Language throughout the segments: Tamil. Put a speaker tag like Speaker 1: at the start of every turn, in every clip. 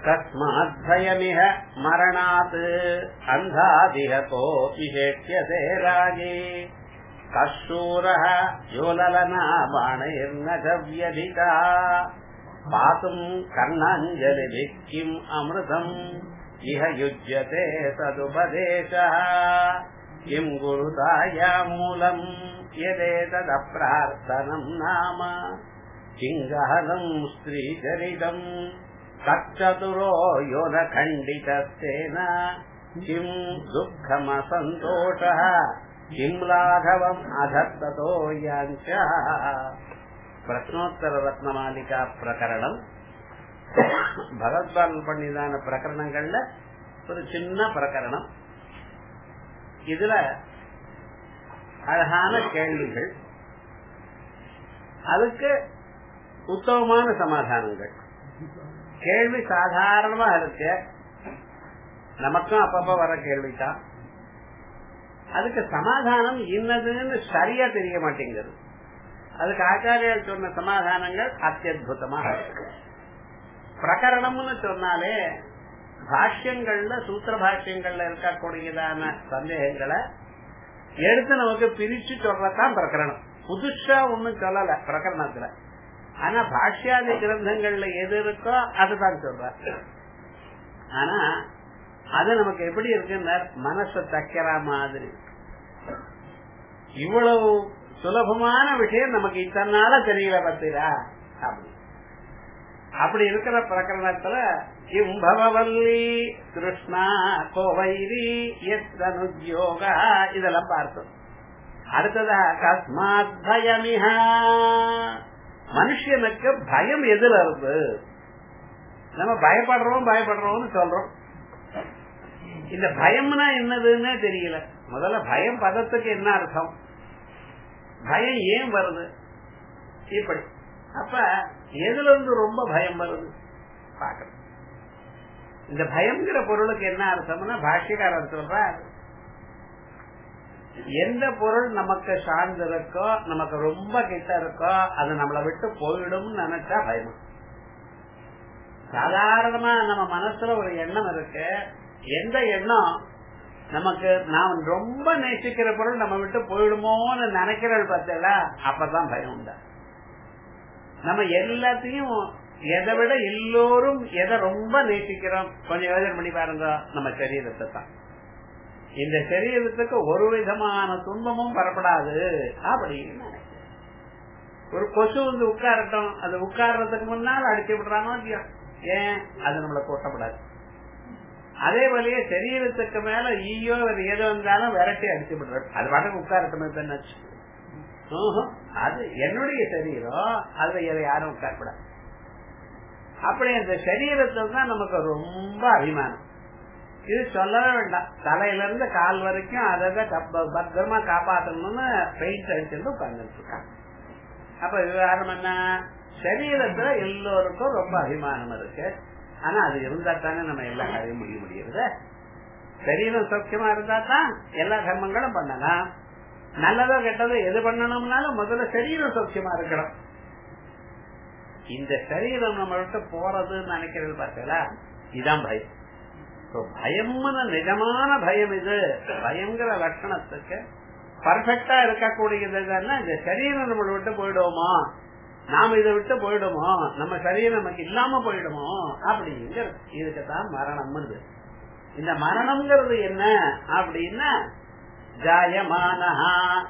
Speaker 1: कस्माद्भयमिह मरणात् अन्धादिह कोऽपि शेक्ष्यते राजे कशूरः योललना बाणैर्न गव्यधिका पातुम् कर्णाञ्जलिभिः किम् अमृतम् इह युज्यते तदुपदेशः किम् गुरुतायामूलम् यदेतदप्रार्थनम् नाम किङ्गहनम् स्त्रीचरितम् तच्चतुरो यो न खण्डितस्तेन किम् दुःखमसन्तोषः किम् लाघवम् अधत्ततो याञ्च பிரஷ்னோத்தர ரத்னமாலிகா பிரகரணம் பகவத்பால் பண்ணிதான பிரகரணங்கள்ல ஒரு சின்ன பிரகரணம் இதுல அழகான கேள்விகள் அதுக்கு உத்தமமான சமாதானங்கள் கேள்வி சாதாரணமா இருக்கு நமக்கும் அப்பப்ப வர கேள்விதான் அதுக்கு சமாதானம் இன்னதுன்னு சரியா தெரிய மாட்டேங்குது அதுக்கு ஆச்சாரியர் சொன்ன சமாதானங்கள் அத்தியுதமா இருக்கு பிரகரணம்னு சொன்னாலே பாஷ்யங்கள்ல சூத்திர பாஷ்யங்கள்ல இருக்கக்கூடியதான சந்தேகங்களை எடுத்து நமக்கு பிரிச்சு சொல்றதான் பிரகரணம் புதுசா ஒண்ணும் சொல்லல பிரகரணத்துல ஆனா பாஷ்யாதி கிரந்தங்கள்ல எது இருக்கோ அதுதான் சொல்ற ஆனா அது நமக்கு எப்படி இருக்குன்னா மனசை தைக்கிற மாதிரி இவ்வளவு சுலபமான விஷயம் நமக்கு இத்தனை நாள தெரியல பத்திரா அப்படி அப்படி இருக்கிற பிரகரணத்துல இம்பவல்லி கிருஷ்ணா கோவைரி எத்தனுத்யோக இதெல்லாம் பார்த்தோம் அடுத்ததா கஸ்மாத் பயமிஹா மனுஷனுக்கு பயம் எதுல இருந்து நம்ம பயப்படுறோம் பயப்படுறோம்னு சொல்றோம் இந்த பயம்னா என்னதுன்னு தெரியல முதல்ல பயம் பதத்துக்கு என்ன அர்த்தம் பயம் ஏன் வருது இப்படி அப்ப எதுல இருந்து ரொம்ப பயம் வருது பாக்கணும் இந்த பயம்ங்கிற பொருளுக்கு என்ன அர்த்தம்னா பாஷ்யக்காரர் சொல்ற எந்த பொருள் நமக்கு சார்ந்து இருக்கோ நமக்கு ரொம்ப கிட்ட இருக்கோ அது நம்மளை விட்டு போயிடும் நினைச்சா பயம் சாதாரணமா நம்ம மனசுல ஒரு எண்ணம் இருக்கு எந்த எண்ணம் நமக்கு நாம் ரொம்ப நேசிக்கிற பொருள் நம்ம விட்டு போயிடுமோன்னு நினைக்கிறது பார்த்தல அப்பதான் பயம் உண்டா நம்ம எல்லாத்தையும் எதை விட எல்லோரும் எதை ரொம்ப நேசிக்கிறோம் கொஞ்சம் யோஜனை பண்ணி பாருங்க நம்ம சரீரத்தை தான் இந்த சரீரத்துக்கு ஒரு விதமான துன்பமும் வரப்படாது அப்படின்னு ஒரு கொசு வந்து உட்காரட்டும் அது உட்கார்றதுக்கு முன்னால் அடிச்சு விடுறானோ இல்லையோ ஏன் அது நம்மளை கொட்டப்படாது அதே போலயே சரீரத்துக்கு மேல ஈயோ ஏதோ இருந்தாலும் விரட்டி அடிச்சு விடுறது அது பாட்டுக்கு உட்காரட்டுமே பெண்ணாச்சு அது என்னுடைய சரீரம் அதுல எதை யாரும் உட்காரப்படாது அப்படி அந்த சரீரத்துல தான் நமக்கு ரொம்ப அபிமானம் இது சொல்லவே வேண்டாம் தலையில இருந்து கால் வரைக்கும் அதை பத்திரமா காப்பாற்றணும்னு பெயிண்ட் அடிச்சுட்டு உட்கார்ந்துட்டு இருக்காங்க அப்ப விவகாரம் என்ன சரீரத்துல எல்லோருக்கும் ரொம்ப அபிமானம் இருக்கு ஆனா அது இருந்தா தானே நம்ம எல்லா காரியம் முடிய முடியுது சரீரம் சௌக்கியமா இருந்தா தான் எல்லா கர்மங்களும் பண்ணலாம் நல்லதோ கெட்டதோ எது பண்ணணும்னாலும் முதல்ல சரீரம் சௌக்கியமா இருக்கணும் இந்த சரீரம் நம்ம விட்டு போறதுன்னு நினைக்கிறது பார்த்தீங்களா இதான் பயம் பயம்னு நிஜமான பயம் இது பயங்கிற லட்சணத்துக்கு பர்ஃபெக்டா இருக்கக்கூடியது இந்த சரீரம் நம்மளை விட்டு போயிடுவோமா நாம இதை விட்டு போயிடுமோ நம்ம சரீரம் நமக்கு இல்லாம போயிடுமோ அப்படிங்கிற இதுக்குதான் மரணம் இந்த மரணம்ங்கிறது என்ன அப்படின்னா ஜாயமானஹா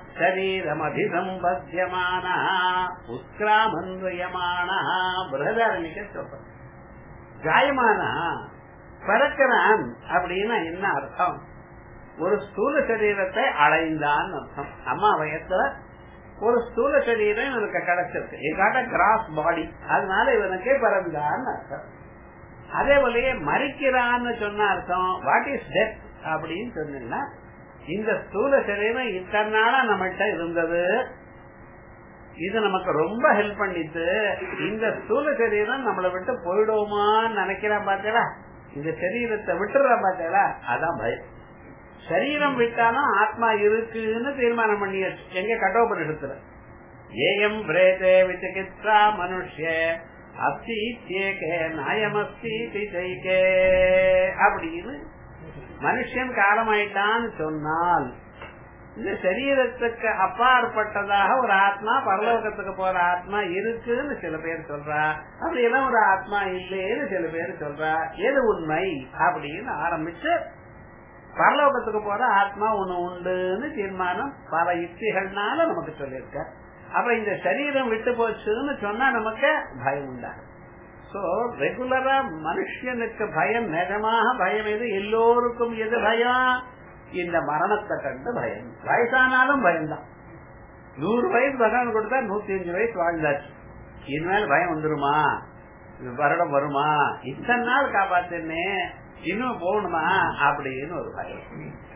Speaker 1: சரீரமபிசம்பத்தியமானஹா உத்கிராமன்வயமானஹா பிரதாரணிக்க சொல்றோம் ஜாயமானஹா பிறக்கிறான் அப்படின்னா என்ன அர்த்தம் ஒரு ஸ்தூல சரீரத்தை அடைந்தான் அர்த்தம் அம்மா வயசுல ஒரு ஸ்தூல சரீரம் இவனுக்கு கிடைச்சிருக்கு இதாட்ட கிராஸ் பாடி அதனால இவனுக்கே பிறந்தான்னு அர்த்தம் அதே போலயே மறிக்கிறான்னு சொன்ன அர்த்தம் வாட் இஸ் டெத் அப்படின்னு சொன்னீங்கன்னா இந்த ஸ்தூல சரீரம் இத்தனை நாளா நம்மகிட்ட இருந்தது இது நமக்கு ரொம்ப ஹெல்ப் பண்ணிட்டு இந்த ஸ்தூல சரீரம் நம்மளை விட்டு போயிடுவோமான்னு நினைக்கிறான் பாத்தீங்களா இந்த சரீரத்தை விட்டுறா பாத்தீங்களா அதான் பயம் சரீரம் விட்டாலும் ஆத்மா இருக்குன்னு தீர்மானம் பண்ணியாச்சு எங்க கட்டோபனிஷத்துல ஏயம் பிரேதே விசிகித்ரா மனுஷ்ய அஸ்தி இத்தியேகே நாயமஸ்தி திசைகே அப்படின்னு மனுஷன் காலமாயிட்டான்னு சொன்னால் இந்த சரீரத்துக்கு அப்பாற்பட்டதாக ஒரு ஆத்மா பரலோகத்துக்கு போற ஆத்மா இருக்குன்னு சில பேர் சொல்றா அப்படியெல்லாம் ஒரு ஆத்மா இல்லைன்னு சில பேர் சொல்றா எது உண்மை அப்படின்னு ஆரம்பிச்சு பரலோகத்துக்கு போற ஆத்மா ஒண்ணு உண்டுன்னு தீர்மானம் பல யுக்திகள்னால நமக்கு சொல்லியிருக்க அப்ப இந்த சரீரம் விட்டு போச்சுன்னு சொன்னா நமக்கு பயம் உண்டாகும் சோ ரெகுலரா மனுஷனுக்கு பயம் நிஜமாக பயம் எது எல்லோருக்கும் எது பயம் இந்த மரணத்தை கண்டு பயம் வயசானாலும் பயம்தான் நூறு வயசு பகவான் கொடுத்தா நூத்தி அஞ்சு வயசு வாழ்ந்தாச்சு இனிமேல் பயம் வந்துருமா வருடம் வருமா இத்தனை நாள் காப்பாத்தினே இன்னும் போகணுமா அப்படின்னு ஒரு பயம்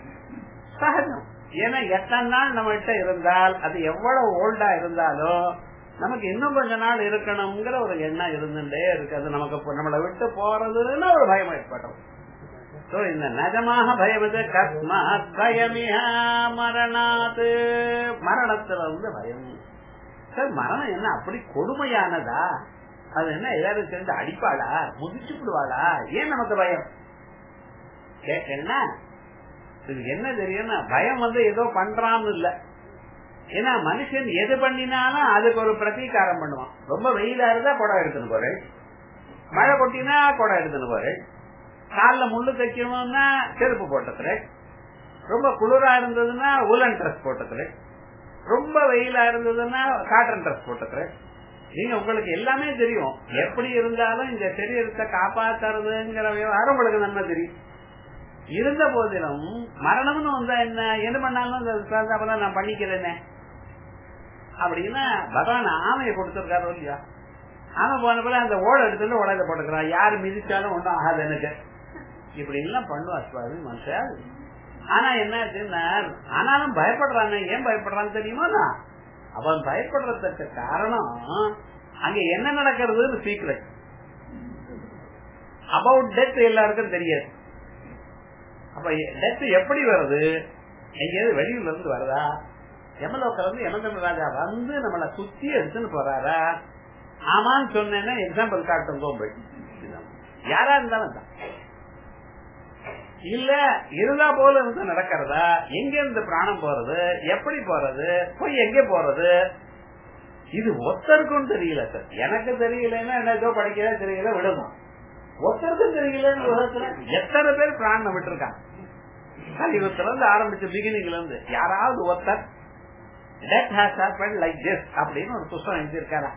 Speaker 1: சகஜம் ஏன்னா எத்தனை நாள் நம்மகிட்ட இருந்தால் அது எவ்வளவு ஓல்டா இருந்தாலும் நமக்கு இன்னும் கொஞ்ச நாள் இருக்கணுங்கிற ஒரு எண்ணம் இருந்துட்டே இருக்கு அது நமக்கு நம்மளை விட்டு போறதுன்னு ஒரு பயம் ஏற்படும் சோ இந்த நஜமாக பயவது கஸ்மாத் பயமியா மரணாது மரணத்துல வந்து பயம் சார் மரணம் என்ன அப்படி கொடுமையானதா அது என்ன எல்லாரும் சேர்ந்து அடிப்பாளா முதிச்சு விடுவாளா ஏன் நமக்கு பயம் கேட்டேன்னா இது என்ன தெரியும்னா பயம் வந்து ஏதோ பண்றான்னு இல்ல ஏன்னா மனுஷன் எது பண்ணினாலும் அதுக்கு ஒரு பிரதீகாரம் பண்ணுவான் ரொம்ப வெயிலா இருந்தா குடம் எடுத்துன்னு போறேன் மழை கொட்டினா குடம் எடுத்துன்னு போறேன் காலில் முள்ளு தைக்கணும்னா செருப்பு போட்டுக்கிறேன் ரொம்ப குளிரா இருந்ததுன்னா உலன் ட்ரெஸ் போட்டுக்கிறேன் ரொம்ப வெயிலா இருந்ததுன்னா காட்டன் ட்ரெஸ் போட்டுக்கிறேன் நீங்க உங்களுக்கு எல்லாமே தெரியும் எப்படி இருந்தாலும் இந்த சரீரத்தை காப்பாத்துறதுங்கிற விவகாரம் உங்களுக்கு நன்மை தெரியும் இருந்த போதிலும் மரணம்னு வந்தா என்ன என்ன பண்ணாலும் நான் பண்ணிக்கிறேனே அப்படின்னா பகவான் ஆமையை கொடுத்திருக்காரு இல்லையா ஆமை போன போல அந்த ஓட எடுத்துட்டு உடல போட்டுக்கிறான் யாரு மிதிச்சாலும் ஒன்றும் ஆகாது எனக்கு இப்படி எல்லாம் பண்ணுவா சுவாமி மனுஷன் ஆனா என்ன ஆனாலும் பயப்படுறான் ஏன் பயப்படுறான்னு தெரியுமா அவன் பயப்படுறதுக்கு காரணம் அங்க என்ன நடக்கிறதுன்னு சீக்கிரம் அபவுட் டெத் எல்லாருக்கும் தெரியாது அப்ப டெத் எப்படி வருது எங்கேயாவது வெளியில இருந்து வருதா எமலோக்கல இருந்து யமதர்ம ராஜா வந்து நம்மள சுத்தி எடுத்துன்னு போறாரா ஆமான்னு சொன்னேன்னா எக்ஸாம்பிள் காட்டும் கோம்பை யாரா இருந்தாலும் தான் இல்ல இருந்தா போல இருந்து நடக்கிறதா எங்க இருந்து பிராணம் போறது எப்படி போறது போய் எங்க போறது இது ஒத்தருக்கும் தெரியல சார் எனக்கு தெரியலன்னா என்னதோ படிக்கல தெரியல விடுவோம் ஒருத்தருக்கும் தெரியலன்னு உலகத்துல எத்தனை பேர் பிராணம் விட்டுருக்காங்க கலியுகத்துல இருந்து ஆரம்பிச்ச பிகினிங்ல இருந்து யாராவது ஒருத்தர் death has happen like this அப்படின்னு ஒரு புத்தகம் எழுதியிருக்காரா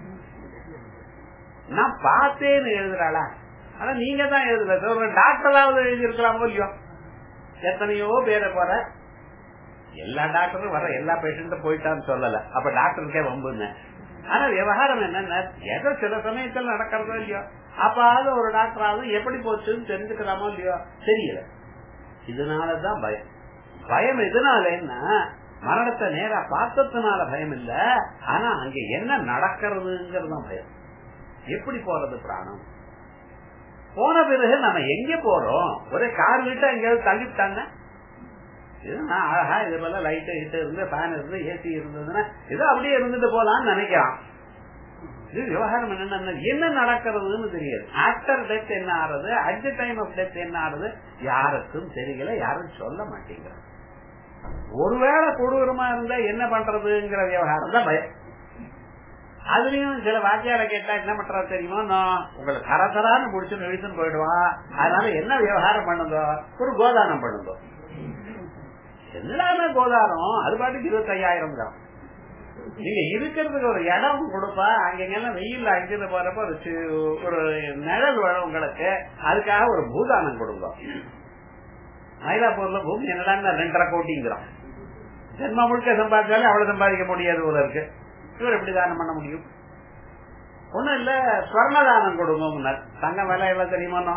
Speaker 1: நான் பார்த்தேன்னு எழுதுறாளா ஆனா நீங்க தான் எழுதுற ஒரு டாக்டராவது எழுதியிருக்கலாமோ இல்லையோ எத்தனையோ பேரை போற எல்லா டாக்டரும் வர எல்லா பேஷண்ட்டும் போயிட்டான்னு சொல்லல அப்ப டாக்டருக்கே வம்புங்க ஆனா விவகாரம் என்னன்னா ஏதோ சில சமயத்தில் நடக்கிறதோ இல்லையோ அப்பாவது ஒரு டாக்டராவது எப்படி போச்சுன்னு தெரிஞ்சுக்கலாமோ இல்லையோ தெரியல இதனாலதான் பயம் பயம் எதனாலன்னா மரணத்தை நேரா பார்த்ததுனால பயம் இல்ல ஆனா அங்க என்ன நடக்கிறதுங்கிறது பயம் எப்படி போறது பிராணம் போன பிறகு நம்ம எங்க போறோம் ஒரே கார் விட்டு எங்கேயாவது தள்ளிவிட்டாங்க அழகா இது போல லைட் ஹிட் இருந்து ஃபேன் இருந்து ஏசி இருந்ததுன்னா ஏதோ அப்படியே இருந்துட்டு போலாம்னு நினைக்கிறான் இது விவகாரம் என்னன்னா என்ன நடக்கிறதுன்னு தெரியாது ஆஃப்டர் டெத் என்ன ஆறுது at the time of death என்ன ஆறுது யாருக்கும் தெரியல யாரும் சொல்ல மாட்டேங்கிறாங்க ஒருவேளை கொடூரமா இருந்தா என்ன பண்றதுங்கிற விவகாரம் தான் பயம் அதுலயும் சில வாத்தியார கேட்டா என்ன பண்றா தெரியுமா நான் உங்களை தரத்தரான்னு முடிச்சு நிறுத்துன்னு போயிடுவான் அதனால என்ன விவகாரம் பண்ணுங்க ஒரு கோதானம் பண்ணுங்க எல்லாமே கோதானம் அது பாட்டுக்கு இருபத்தி ஐயாயிரம் தான் நீங்க இருக்கிறதுக்கு ஒரு இடம் கொடுப்பா அங்கெல்லாம் வெயில் அங்கிருந்து போறப்ப ஒரு ஒரு நிழல் வரும் உங்களுக்கு அதுக்காக ஒரு பூதானம் கொடுங்க மயிலாப்பூர்ல பூமி என்னடா ரெண்டரை கோட்டிங்கிறான் ஜென்ம முழுக்க சம்பாதிச்சாலே அவ்வளவு சம்பாதிக்க முடியாது போல இருக்கு இவர் எப்படி தானம் பண்ண முடியும் ஒண்ணும் இல்ல ஸ்வர்ண தானம் கொடுங்க தங்க விலை எல்லாம் தெரியுமா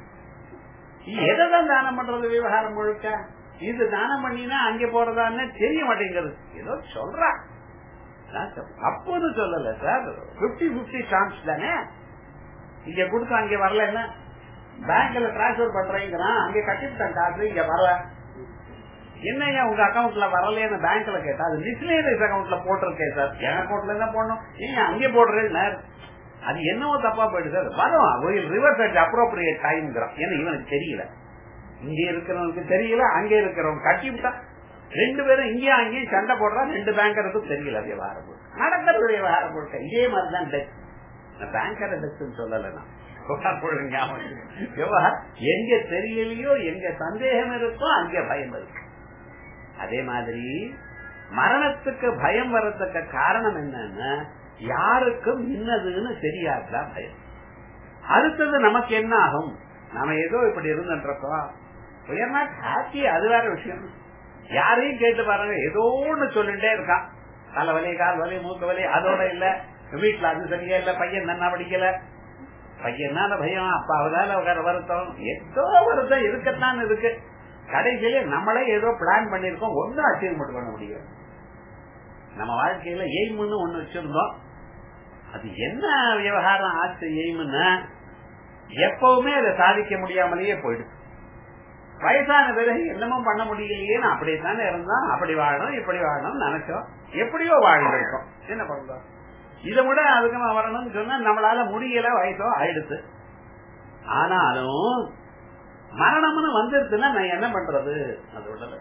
Speaker 1: எதான் தானம் பண்றது விவகாரம் முழுக்க இது தானம் பண்ணினா அங்க போறதான்னு தெரிய மாட்டேங்கிறது ஏதோ சொல்றா அப்போது சொல்லல சார் பிப்டி பிப்டி சான்ஸ் தானே இங்க கொடுத்து அங்க வரல என்ன பேங்க்ல டிரான்ஸ்பர் பண்றீங்கிறான் அங்க கட்டிவிட்டான் காசு இங்க வரல என்னங்க உங்க அக்கௌண்ட்ல வரலன்னு பேங்க்ல கேட்டா அது மிஸ்லேனியஸ் அக்கௌண்ட்ல போட்டிருக்கேன் சார் என் அக்கௌண்ட்ல தான் போடணும் நீங்க அங்கே போடுறேன் அது என்னவோ தப்பா போயிடுது அது வரும் ரிவர்ஸ் அட் அப்ரோப்ரியேட் டைம்ங்கிறான் ஏன்னா இவனுக்கு தெரியல இங்க இருக்கிறவனுக்கு தெரியல அங்க இருக்கிறவன் கட்டி விட்டான் ரெண்டு பேரும் இங்கேயும் அங்கேயும் சண்டை போடுறான் ரெண்டு பேங்கருக்கும் தெரியல விவகாரம் முழுக்க. நடக்கிறது விவகாரம் முழுக்க இதே மாதிரிதான் டெத் பேங்கர் டெத் சொல்லல நான் விவகாரம் முழுக்க ஞாபகம் இருக்கு. விவகாரம் எங்க தெரியலையோ எங்க சந்தேகம் இருக்கோ அங்க பயம் இருக்கு அதே மாதிரி மரணத்துக்கு பயம் வர்றதுக்கு காரணம் என்னன்னா யாருக்கும் இன்னதுன்னு தெரியாதுதான் பயம் அடுத்தது நமக்கு என்ன ஆகும் நாம ஏதோ இப்படி இருந்துருக்கோம் ஹாப்பி அது வேற விஷயம் யாரையும் கேட்டு பாருங்க ஏதோ ஒண்ணு சொல்லிட்டே இருக்கான் தலைவலி கால் வலி மூக்கு வலி அதோட இல்ல வீட்டுல அது சரியா இல்ல பையன் நன்னா படிக்கல பையனால பயம் அப்பாவதால வேற வருத்தம் ஏதோ வருத்தம் இருக்கத்தான் இருக்கு கடைசியில நம்மளே ஏதோ பிளான் பண்ணிருக்கோம் ஒன்னும் அச்சீவ்மெண்ட் பண்ண முடியும் நம்ம வாழ்க்கையில எய்ம்னு ஒண்ணு வச்சிருந்தோம் அது என்ன விவகாரம் ஆச்சு எய்ம்னு எப்பவுமே அதை சாதிக்க முடியாமலேயே போயிடுது வயசான பிறகு என்னமும் பண்ண முடியலையேன்னு அப்படித்தானே இருந்தோம் அப்படி வாழணும் இப்படி வாழணும் நினைச்சோம் எப்படியோ வாழ்ந்திருக்கோம் என்ன பண்றோம் இதை விட அதுக்கு வரணும்னு சொன்னா நம்மளால முடியல வயசோ ஆயிடுச்சு ஆனாலும் மரணம்னு வந்துருச்சுன்னா நான் என்ன பண்றது அது உடல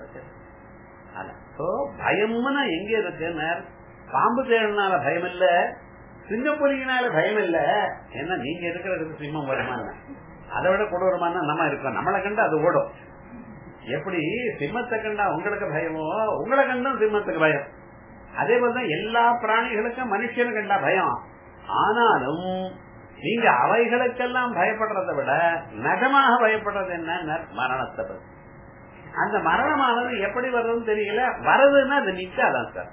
Speaker 1: பயம்னு எங்க இருக்குன்னு பாம்பு தேடினால பயம் இல்ல சிங்கப்புலியினால பயம் இல்ல என்ன நீங்க இருக்கிறதுக்கு சிம்மம் வருமான அதை விட கொடூரமான நம்ம இருக்கோம் நம்மளை கண்டு அது ஓடும் எப்படி சிம்மத்தை கண்டா உங்களுக்கு பயமோ உங்களை கண்டும் சிம்மத்துக்கு பயம் அதே போலதான் எல்லா பிராணிகளுக்கும் மனுஷனு கண்டா பயம் ஆனாலும் நீங்க அவைகளுக்கெல்லாம் பயப்படுறதை விட நகமாக பயப்படுறது என்ன மரணத்தை பத்தி அந்த மரணமானது எப்படி வருதுன்னு தெரியல வருதுன்னா அது நிக்காதான் சார்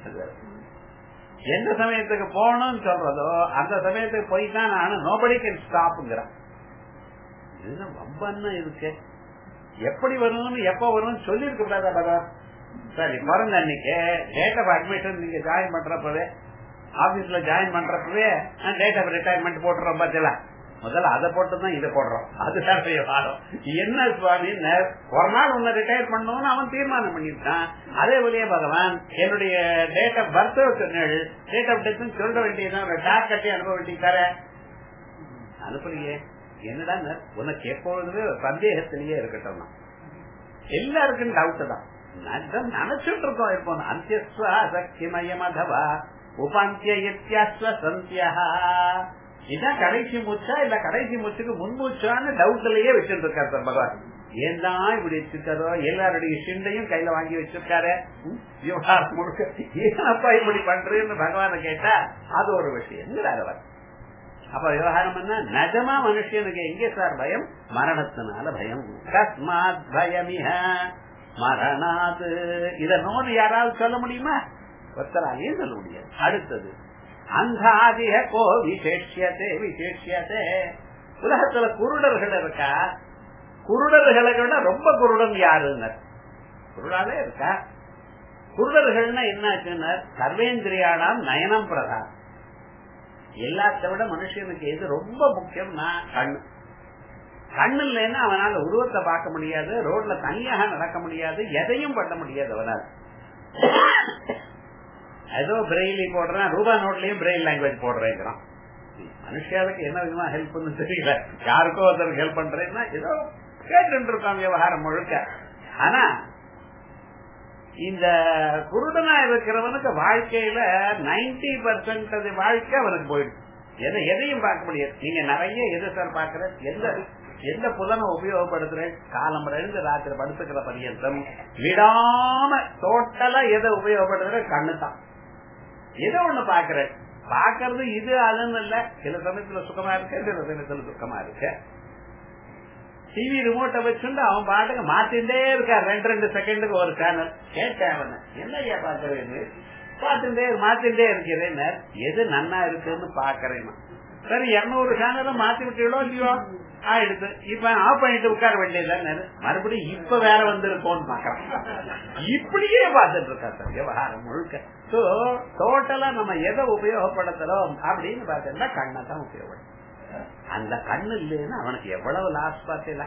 Speaker 1: எந்த சமயத்துக்கு போகணும்னு சொல்றதோ அந்த சமயத்துக்கு போய் தான் நானும் நோபடி கேன் ஸ்டாப்ங்கிறேன் இதுதான் வம்பன்னு இருக்கு எப்படி வரும்னு எப்ப வரும்னு சொல்லிருக்க கூடாதா பகவான் சரி பிறந்த அன்னைக்கு டேட் ஆஃப் அட்மிஷன் நீங்க ஜாயின் பண்றப்பவே ஆபீஸ்ல ஜாயின் பண்றப்பவே டேட் ஆஃப் ரிட்டையர்மெண்ட் போட்டுறோம் பாத்தீங்களா முதல்ல அதை போட்டுதான் இதை போடுறோம் அதுதான் விவகாரம் என்ன சுவாமி ஒரு நாள் உன்னை ரிட்டையர் பண்ணணும்னு அவன் தீர்மானம் பண்ணிருக்கான் அதே வழியே பகவான் என்னுடைய டேட் ஆஃப் பர்த் சொன்னேள் டேட் ஆஃப் டெத் சொல்ல வேண்டியதான் டாக் கட்டி அனுப்ப வேண்டியதார அனுப்பலையே என்னடா உனக்கு எப்பொழுதுமே சந்தேகத்திலேயே இருக்கட்டும் எல்லாருக்கும் டவுட் தான் நினைச்சுட்டு இருக்கோம் இப்போ அந்தியஸ்வ சக்திமயமதவா உபாந்திய இத்தியாஸ்வ சந்தியா இதான் கடைசி மூச்சா இல்ல கடைசி மூச்சுக்கு முன்மூச்சான்னு டவுட்லயே வச்சுட்டு இருக்காரு சார் பகவான் ஏன் தான் இப்படி வச்சிருக்காரோ எல்லாருடைய சிண்டையும் கையில வாங்கி வச்சிருக்காரு விவகாரம் முழுக்க ஏன் அப்பா இப்படி பண்றேன்னு பகவான கேட்டா அது ஒரு விஷயம் அவர் அப்ப விவகாரம் என்ன நிஜமா மனுஷனுக்கு எங்க சார் பயம் மரணத்தினால பயம் கஸ்மாத் பயமிக மரணாது இத நோடு யாராவது சொல்ல முடியுமா ஒருத்தராலே சொல்ல முடியாது அடுத்தது அந்தாதிக கோ விசேஷியதே விசேஷியதே உலகத்துல குருடர்கள் இருக்கா குருடர்களை விட ரொம்ப குருடன் யாருன்னு குருடாவே இருக்கா குருடர்கள்னா என்னாச்சுன்னு சர்வேந்திரியானாம் நயனம் பிரதான் எல்லாத்த விட மனுஷனுக்கு எது ரொம்ப முக்கியம்னா கண்ணு கண்ணு இல்லைன்னா அவனால உருவத்தை பார்க்க முடியாது ரோட்ல தனியாக நடக்க முடியாது எதையும் பண்ண முடியாது அவனால் ஏதோ பிரெய்லி போடுறேன் ரூபா நோட்லயும் பிரெயில் லாங்குவேஜ் போடுறேங்கிறான் மனுஷாவுக்கு என்ன விதமா ஹெல்ப் தெரியல யாருக்கோ ஒருத்தருக்கு ஹெல்ப் பண்றேன்னா ஏதோ கேட்டு இருக்கான் விவகாரம் முழுக்க ஆனா இந்த குருடனா இருக்கிறவனுக்கு வாழ்க்கையில நைன்டி பர்சன்ட் அது வாழ்க்கை அவனுக்கு போயிடும் எதை எதையும் பார்க்க முடியாது நீங்க நிறைய எது சார் பாக்குற எந்த எந்த புலனை உபயோகப்படுத்துறேன் காலம் ரெண்டு ராத்திரி படுத்துக்கிற பரியந்தம் விடாம டோட்டலா எதை உபயோகப்படுத்துற கண்ணு தான் ஏதோ ஒண்ணு பாக்குறேன் பாக்குறது இது அதுன்னு இல்ல சில சமயத்துல சுகமா இருக்கு சில சமயத்துல சுகமா இருக்கு டிவி ரிமோட்டை வச்சுட்டு அவன் பாட்டுக்கு மாத்திட்டே இருக்கார் ரெண்டு ரெண்டு செகண்டுக்கு ஒரு சேனல் கேட்டேன் அவன் என்னையா பாக்குறேன்னு பார்த்துட்டே மாத்திட்டே இருக்கிறேன் எது நன்னா இருக்குன்னு பாக்குறேன் சரி இருநூறு சேனலும் மாத்தி விட்டீங்களோ இல்லையோ ஆயிடுச்சு இப்ப ஆஃப் பண்ணிட்டு உட்கார வேண்டியது மறுபடியும் இப்ப வேற வந்திருக்கோம்னு பாக்குறான் இப்படியே பார்த்துட்டு இருக்கா சார் விவகாரம் முழுக்க சோ டோட்டலா நம்ம எதை உபயோகப்படுத்துறோம் அப்படின்னு பார்த்தோம்னா கண்ணை தான் உபயோகப்படுத்தும் அந்த கண்ணு இல்லைன்னா அவனுக்கு எவ்வளவு லாஸ் பார்த்தீங்களா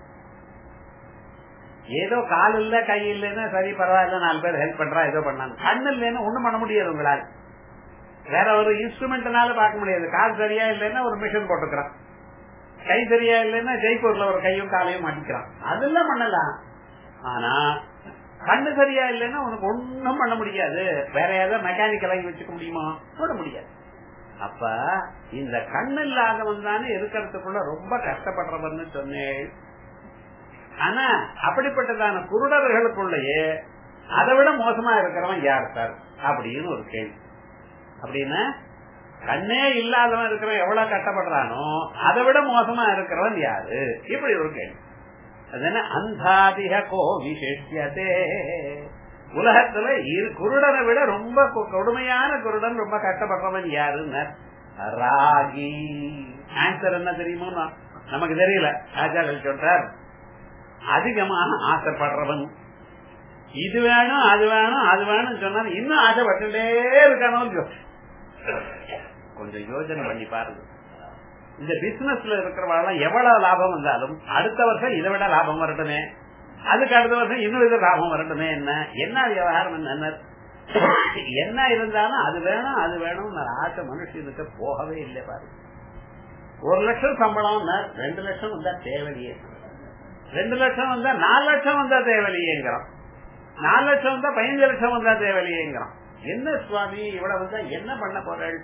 Speaker 1: ஏதோ கால் இல்ல கை இல்லைன்னா சரி பரவாயில்ல நாலு பேர் ஹெல்ப் பண்றா ஏதோ பண்ணாங்க கண்ணு இல்லைன்னா ஒண்ணும் பண்ண முடியாது உங்களால் வேற ஒரு இன்ஸ்ட்ருமெண்ட்னால பார்க்க முடியாது கால் சரியா இல்லைன்னா ஒரு மிஷின் போட்டுக்கிறான் கை சரியா இல்லைன்னா ஜெய்ப்பூர்ல ஒரு கையும் காலையும் மாட்டிக்கிறான் அதெல்லாம் பண்ணலாம் ஆனா கண்ணு சரியா இல்லைன்னா உனக்கு ஒண்ணும் பண்ண முடியாது வேற ஏதாவது மெக்கானிக்கலாகி வச்சுக்க முடியுமா போட முடியாது அப்ப இந்த கண்ணு இல்லாதவன் தானே இருக்கிறதுக்குள்ள ரொம்ப கஷ்டப்படுறவன்னு சொன்னேன் ஆனா அப்படிப்பட்டதான குருடர்களுக்குள்ளேயே அதை விட மோசமா இருக்கிறவன் யார் சார் அப்படின்னு ஒரு கேள்வி அப்படின்னா கண்ணே இல்லாதவன் இருக்கிறவன் எவ்வளவு கஷ்டப்படுறானோ அதை விட மோசமா இருக்கிறவன் யாரு இப்படி ஒரு கேள்வி அது அந்தாதிக கோ விசேஷியதே உலகத்துல குருடனை விட ரொம்ப கொடுமையான குருடன் ரொம்ப கஷ்டப்படுறவன் யாருன்னு ராகி ஆன்சர் என்ன தெரியுமோ நமக்கு தெரியல ஆச்சாரியர் சொல்றார் அதிகமாக ஆசைப்படுறவன் இது வேணும் அது வேணும் அது வேணும் சொன்னா இன்னும் ஆசைப்பட்டுட்டே இருக்கணும் கொஞ்சம் யோசனை பண்ணி பாருங்க இந்த பிசினஸ்ல இருக்கிறவங்க எவ்வளவு லாபம் வந்தாலும் அடுத்த வருஷம் இதை விட லாபம் வரட்டுமே அதுக்கு அடுத்த வருஷம் இன்னும் இது லாபம் வரட்டுமே என்ன என்ன விவகாரம் என்ன என்ன இருந்தாலும் அது வேணும் அது வேணும் ஆசை மனுஷனுக்கு போகவே இல்லை பாருங்க ஒரு லட்சம் சம்பளம் ரெண்டு லட்சம் வந்தா தேவையே ரெண்டு லட்சம் வந்தா நாலு லட்சம் வந்தா தேவையில்லையேங்கிறோம் நாலு லட்சம் வந்தா பதினஞ்சு லட்சம் வந்தா தேவையில்லையேங்கிறோம் என்ன சுவாமி இவ்வளவு வந்தா என்ன பண்ண போறேன்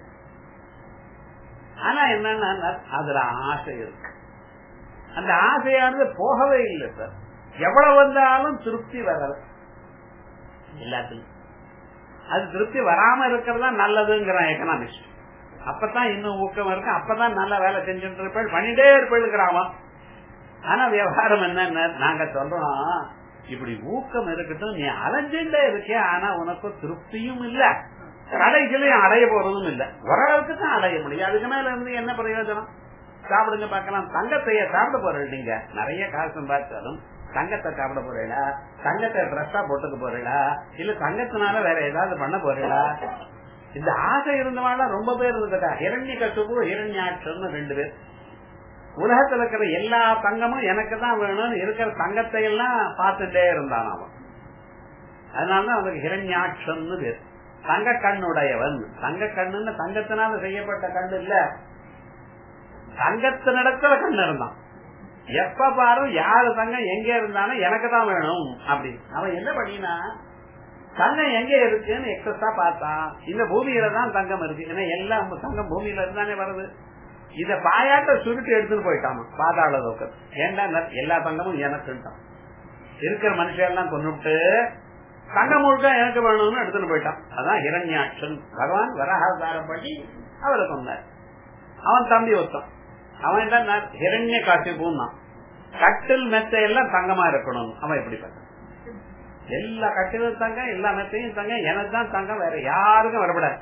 Speaker 1: ஆனா என்னன்னா அதுல ஆசை இருக்கு அந்த ஆசையானது போகவே இல்லை சார் எவ்வளவு வந்தாலும் திருப்தி வராது எல்லாத்துக்கும் அது திருப்தி வராம இருக்கிறதா நல்லதுங்கிறான் எக்கனாமிக்ஸ் அப்பதான் இன்னும் ஊக்கம் இருக்கு அப்பதான் நல்ல வேலை செஞ்சுட்டு இருப்பேன் பண்ணிட்டே இருப்பேன் ஆனா விவகாரம் என்ன நாங்க சொல்றோம் இப்படி ஊக்கம் இருக்கட்டும் நீ அலைஞ்சுட்டே இருக்கே ஆனா உனக்கு திருப்தியும் இல்ல கடைகளையும் அடைய போறதும் இல்ல ஓரளவுக்கு தான் அடைய முடியும் அதுக்கு மேல இருந்து என்ன பிரயோஜனம் சாப்பிடுங்க பாக்கலாம் தங்கத்தைய சாப்பிட போறீங்க நீங்க நிறைய காசு சம்பாதிச்சாலும் தங்கத்தை சாப்பிட போறீங்களா தங்கத்தை ட்ரெஸ்ஸா போட்டுக்க போறீங்களா இல்ல தங்கத்தினால வேற ஏதாவது பண்ண போறீங்களா இந்த ஆசை இருந்தவாழ ரொம்ப பேர் இருந்துட்டா இரண்ய கட்டுப்பு இரண்யாட்சம்னு ரெண்டு பேர் உலகத்துல இருக்கிற எல்லா தங்கமும் எனக்கு தான் வேணும்னு இருக்கிற தங்கத்தை எல்லாம் பார்த்துட்டே இருந்தான் அவன் அதனாலதான் அவனுக்கு ஹிரண்யாட்சம்னு பேர் தங்க கண்ணுடையவன் தங்க கண்ணுன்னு தங்கத்தினால செய்யப்பட்ட கண்ணு இல்ல தங்கத்தினிடத்துல கண்ணு இருந்தான் எப்ப பாரு யாரு தங்கம் எங்க இருந்தாலும் எனக்கு தான் வேணும் அப்படி அவன் என்ன பண்ணினா தங்கம் எங்க இருக்குன்னு எக்ஸஸா பார்த்தான் இந்த பூமியில தான் தங்கம் இருக்கு ஏன்னா எல்லாம் தங்கம் பூமியில இருந்தானே வருது இத பாயாட்ட சுருட்டி எடுத்துட்டு போயிட்டான் பாதாள லோக்கம் ஏண்டா எல்லா தங்கமும் எனக்குட்டான் இருக்கிற மனுஷன் எல்லாம் கொண்டுட்டு தங்கம் முழுக்க எனக்கு வேணும்னு எடுத்துட்டு போயிட்டான் அதான் ஹிரண்யாட்சன் பகவான் வரகாதாரம் பண்ணி அவரை கொண்டார் அவன் தம்பி ஒருத்தன் அவன் என்ன ஹிரண்ய காட்சி பூந்தான் கட்டில் மெத்த எல்லாம் தங்கமா இருக்கணும் அவன் எப்படி பார்த்தான் எல்லா கட்டிலும் தங்கம் எல்லா மெத்தையும் தங்கம் எனக்கு தான் தங்கம் வேற யாருக்கும் வரப்படாது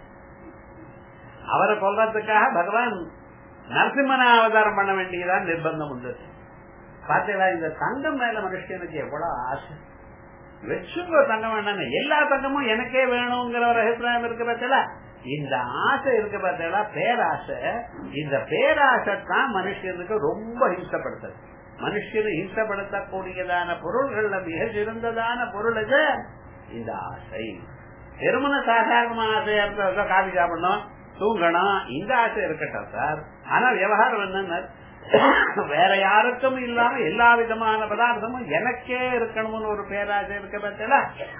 Speaker 1: அவரை கொல்றதுக்காக பகவான் நரசிம்மன அவதாரம் பண்ண வேண்டியதான் நிர்பந்தம் உண்டு பாத்தீங்களா இந்த தங்கம் மேல மனுஷனுக்கு எவ்வளவு ஆசை வச்சுக்கோ தங்கம் வேண்டாம் எல்லா தங்கமும் எனக்கே வேணுங்கிற ஒரு அபிப்பிராயம் இருக்கு பார்த்தல இந்த ஆசை இருக்கு பார்த்தீங்களா பேராசை இந்த பேராசை தான் மனுஷனுக்கு ரொம்ப ஹிம்சப்படுத்துது மனுஷனை ஹிம்சப்படுத்தக்கூடியதான பொருள்கள்ல மிக சிறந்ததான பொருள் இது இந்த ஆசை திருமண சாதாரண ஆசையா இருந்தா காபி சாப்பிடணும் தூங்கணும் இந்த ஆசை இருக்கட்டும் சார் ஆனா விவகாரம் என்னன்னு வேற யாருக்கும் இல்லாம எல்லா விதமான பதார்த்தமும் எனக்கே இருக்கணும்னு ஒரு பேராசை இருக்க பார்த்தல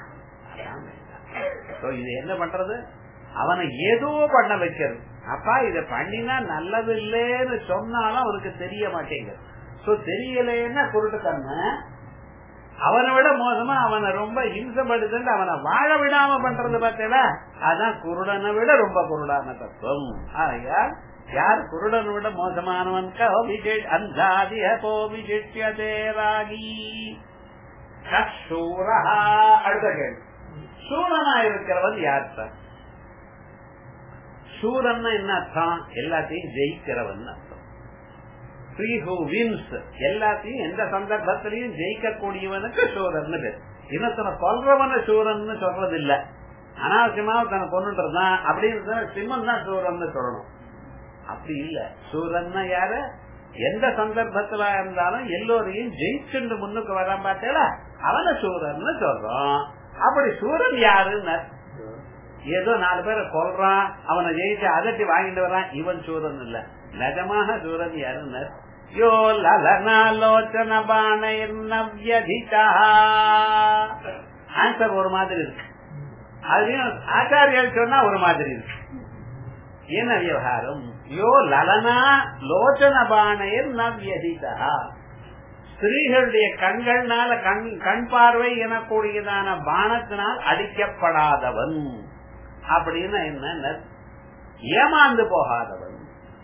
Speaker 1: இது என்ன பண்றது அவனை ஏதோ பண்ண வைக்கிறது அப்பா இத பண்ணினா நல்லது இல்லேன்னு சொன்னாலும் அவனுக்கு தெரிய மாட்டேங்குது சோ தெரியலேன்னா குருட்டுத்தன்மை அவனை விட மோசமா அவனை ரொம்ப ஹிம்சப்படுத்து அவனை வாழ விடாம பண்றது பார்த்தல அதான் குருடனை விட ரொம்ப குருடான தத்துவம் ஆகையால் யார் குருடன் விட மோசமானவன் அந்தாதி அப்போ விஜிஷ்யதேராகி அடுத்த கேள்வி சூரனா இருக்கிறவன் யார் சார் சூரன் என்ன அர்த்தம் எல்லாத்தையும் ஜெயிக்கிறவன் அர்த்தம் எல்லாத்தையும் எந்த சந்தர்ப்பத்திலையும் ஜெயிக்கக்கூடியவனுக்கு சூரன் பேர் இன்னொருத்தனை சொல்றவன சூரன் சொல்றது இல்ல அனாவசியமா தன கொண்டுதான் அப்படின்னு சிம்மன் தான் சூரன் சொல்லணும் அப்படி இல்ல சூரன் யாரு எந்த சந்தர்ப்பத்துல இருந்தாலும் எல்லோரையும் ஜெயிச்சுண்டு முன்னுக்கு வர பார்த்தேல அவன சூரன் சொல்றோம் அப்படி சூரன் யாருன்னு ஏதோ நாலு பேரை கொல்றான் அவனை ஜெயிச்சு அதட்டி வாங்கிட்டு வரான் இவன் சூரன் இல்ல நிஜமாக சூரன் யாருன்னு யோ லலனாலோச்சன பாணையதிதா ஆன்சர் ஒரு மாதிரி இருக்கு அதுலயும் ஆச்சாரியால் சொன்னா ஒரு மாதிரி இருக்கு என்ன விவகாரம் யோ லலனா லோச்சன பாணையர் நவ்யதிதா ஸ்திரீகளுடைய கண்கள்னால கண் கண் பார்வை எனக்கூடியதான பானத்தினால் அடிக்கப்படாதவன் அப்படின்னு என்ன ஏமாந்து போகாதவன்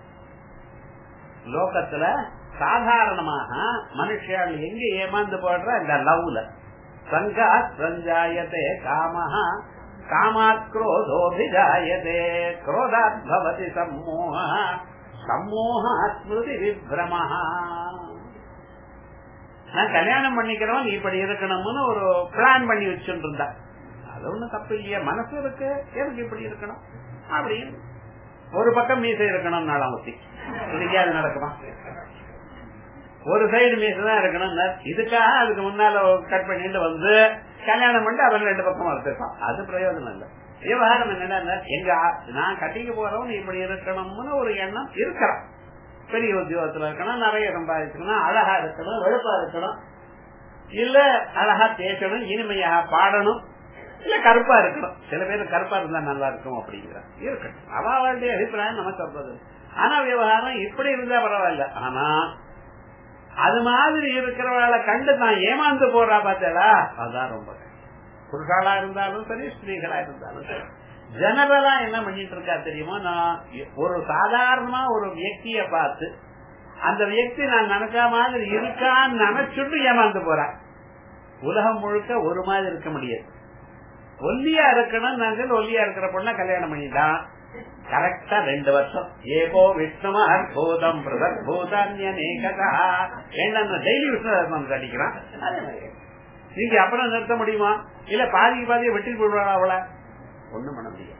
Speaker 1: லோகத்துல சாதாரணமாக மனுஷியால் எங்க ஏமாந்து போடுற இந்த லவ்ல சங்கா சஞ்சாயத்தே காமஹா காமாத் குரோதோபிஜாயதே குரோதாத் பவதி சம்மோக சம்மோக ஸ்மிருதி விப்ரமஹா நான் கல்யாணம் பண்ணிக்கிறவன் இப்படி இருக்கணும்னு ஒரு பிளான் பண்ணி வச்சுட்டு இருந்தா அது ஒண்ணும் தப்பு இல்லையா மனசு இருக்கு எனக்கு இப்படி இருக்கணும் அப்படின்னு ஒரு பக்கம் மீசை இருக்கணும் நாளாமத்தி இன்னைக்கு அது நடக்குமா ஒரு சைடு மீசை தான் இருக்கணும் இதுக்காக அதுக்கு முன்னால கட் பண்ணிட்டு வந்து கல்யாணம் பண்ணிட்டு அவன் ரெண்டு பக்கம் வளர்த்துருப்பான் அது பிரயோஜனம் இல்லை விவகாரம் என்னன்னா எங்க நான் கட்டிக்க போறவன் இப்படி இருக்கணும்னு ஒரு எண்ணம் இருக்கிறான் பெரிய உத்தியோகத்துல இருக்கணும் நிறைய சம்பாதிக்கணும் அழகா இருக்கணும் வெளுப்பா இருக்கணும் இல்ல அழகா தேய்க்கணும் இனிமையாக பாடணும் இல்ல கருப்பா இருக்கணும் சில பேர் கருப்பா இருந்தா நல்லா இருக்கும் அப்படிங்கிற இருக்கட்டும் அவளுடைய அபிப்பிராயம் நம்ம சொல்றது ஆனா விவகாரம் இப்படி இருந்தா பரவாயில்ல ஆனா அது மாதிரி இருக்கிறவளை கண்டு தான் ஏமாந்து போறா பார்த்தா அதான் ரொம்ப புருஷாலா இருந்தாலும் சரி ஸ்திரீகளா இருந்தாலும் சரி ஜெனரலா என்ன பண்ணிட்டு இருக்கா தெரியுமா நான் ஒரு சாதாரணமா ஒரு வியக்திய பார்த்து அந்த வியக்தி நான் நினைச்ச மாதிரி இருக்கான்னு நினைச்சுட்டு ஏமாந்து போறேன் உலகம் முழுக்க ஒரு மாதிரி இருக்க முடியாது ஒல்லியா இருக்கணும் நான் ஒல்லியா இருக்கிற பொண்ண கல்யாணம் பண்ணிட்டான் கரெக்டா ரெண்டு வருஷம் ஏகோ விஷ்ணுமா பூதம் பிரதத் பூதான்யநேகதா என்ன டெய்லி விஷ்ணு கட்டிக்கிறான் அதே மாதிரி நீங்க அப்புறம் நிறுத்த முடியுமா இல்ல பாதிக்கு பாதியை வெட்டி போடுவாளா அவளை ஒண்ணும் பண்ண முடியாது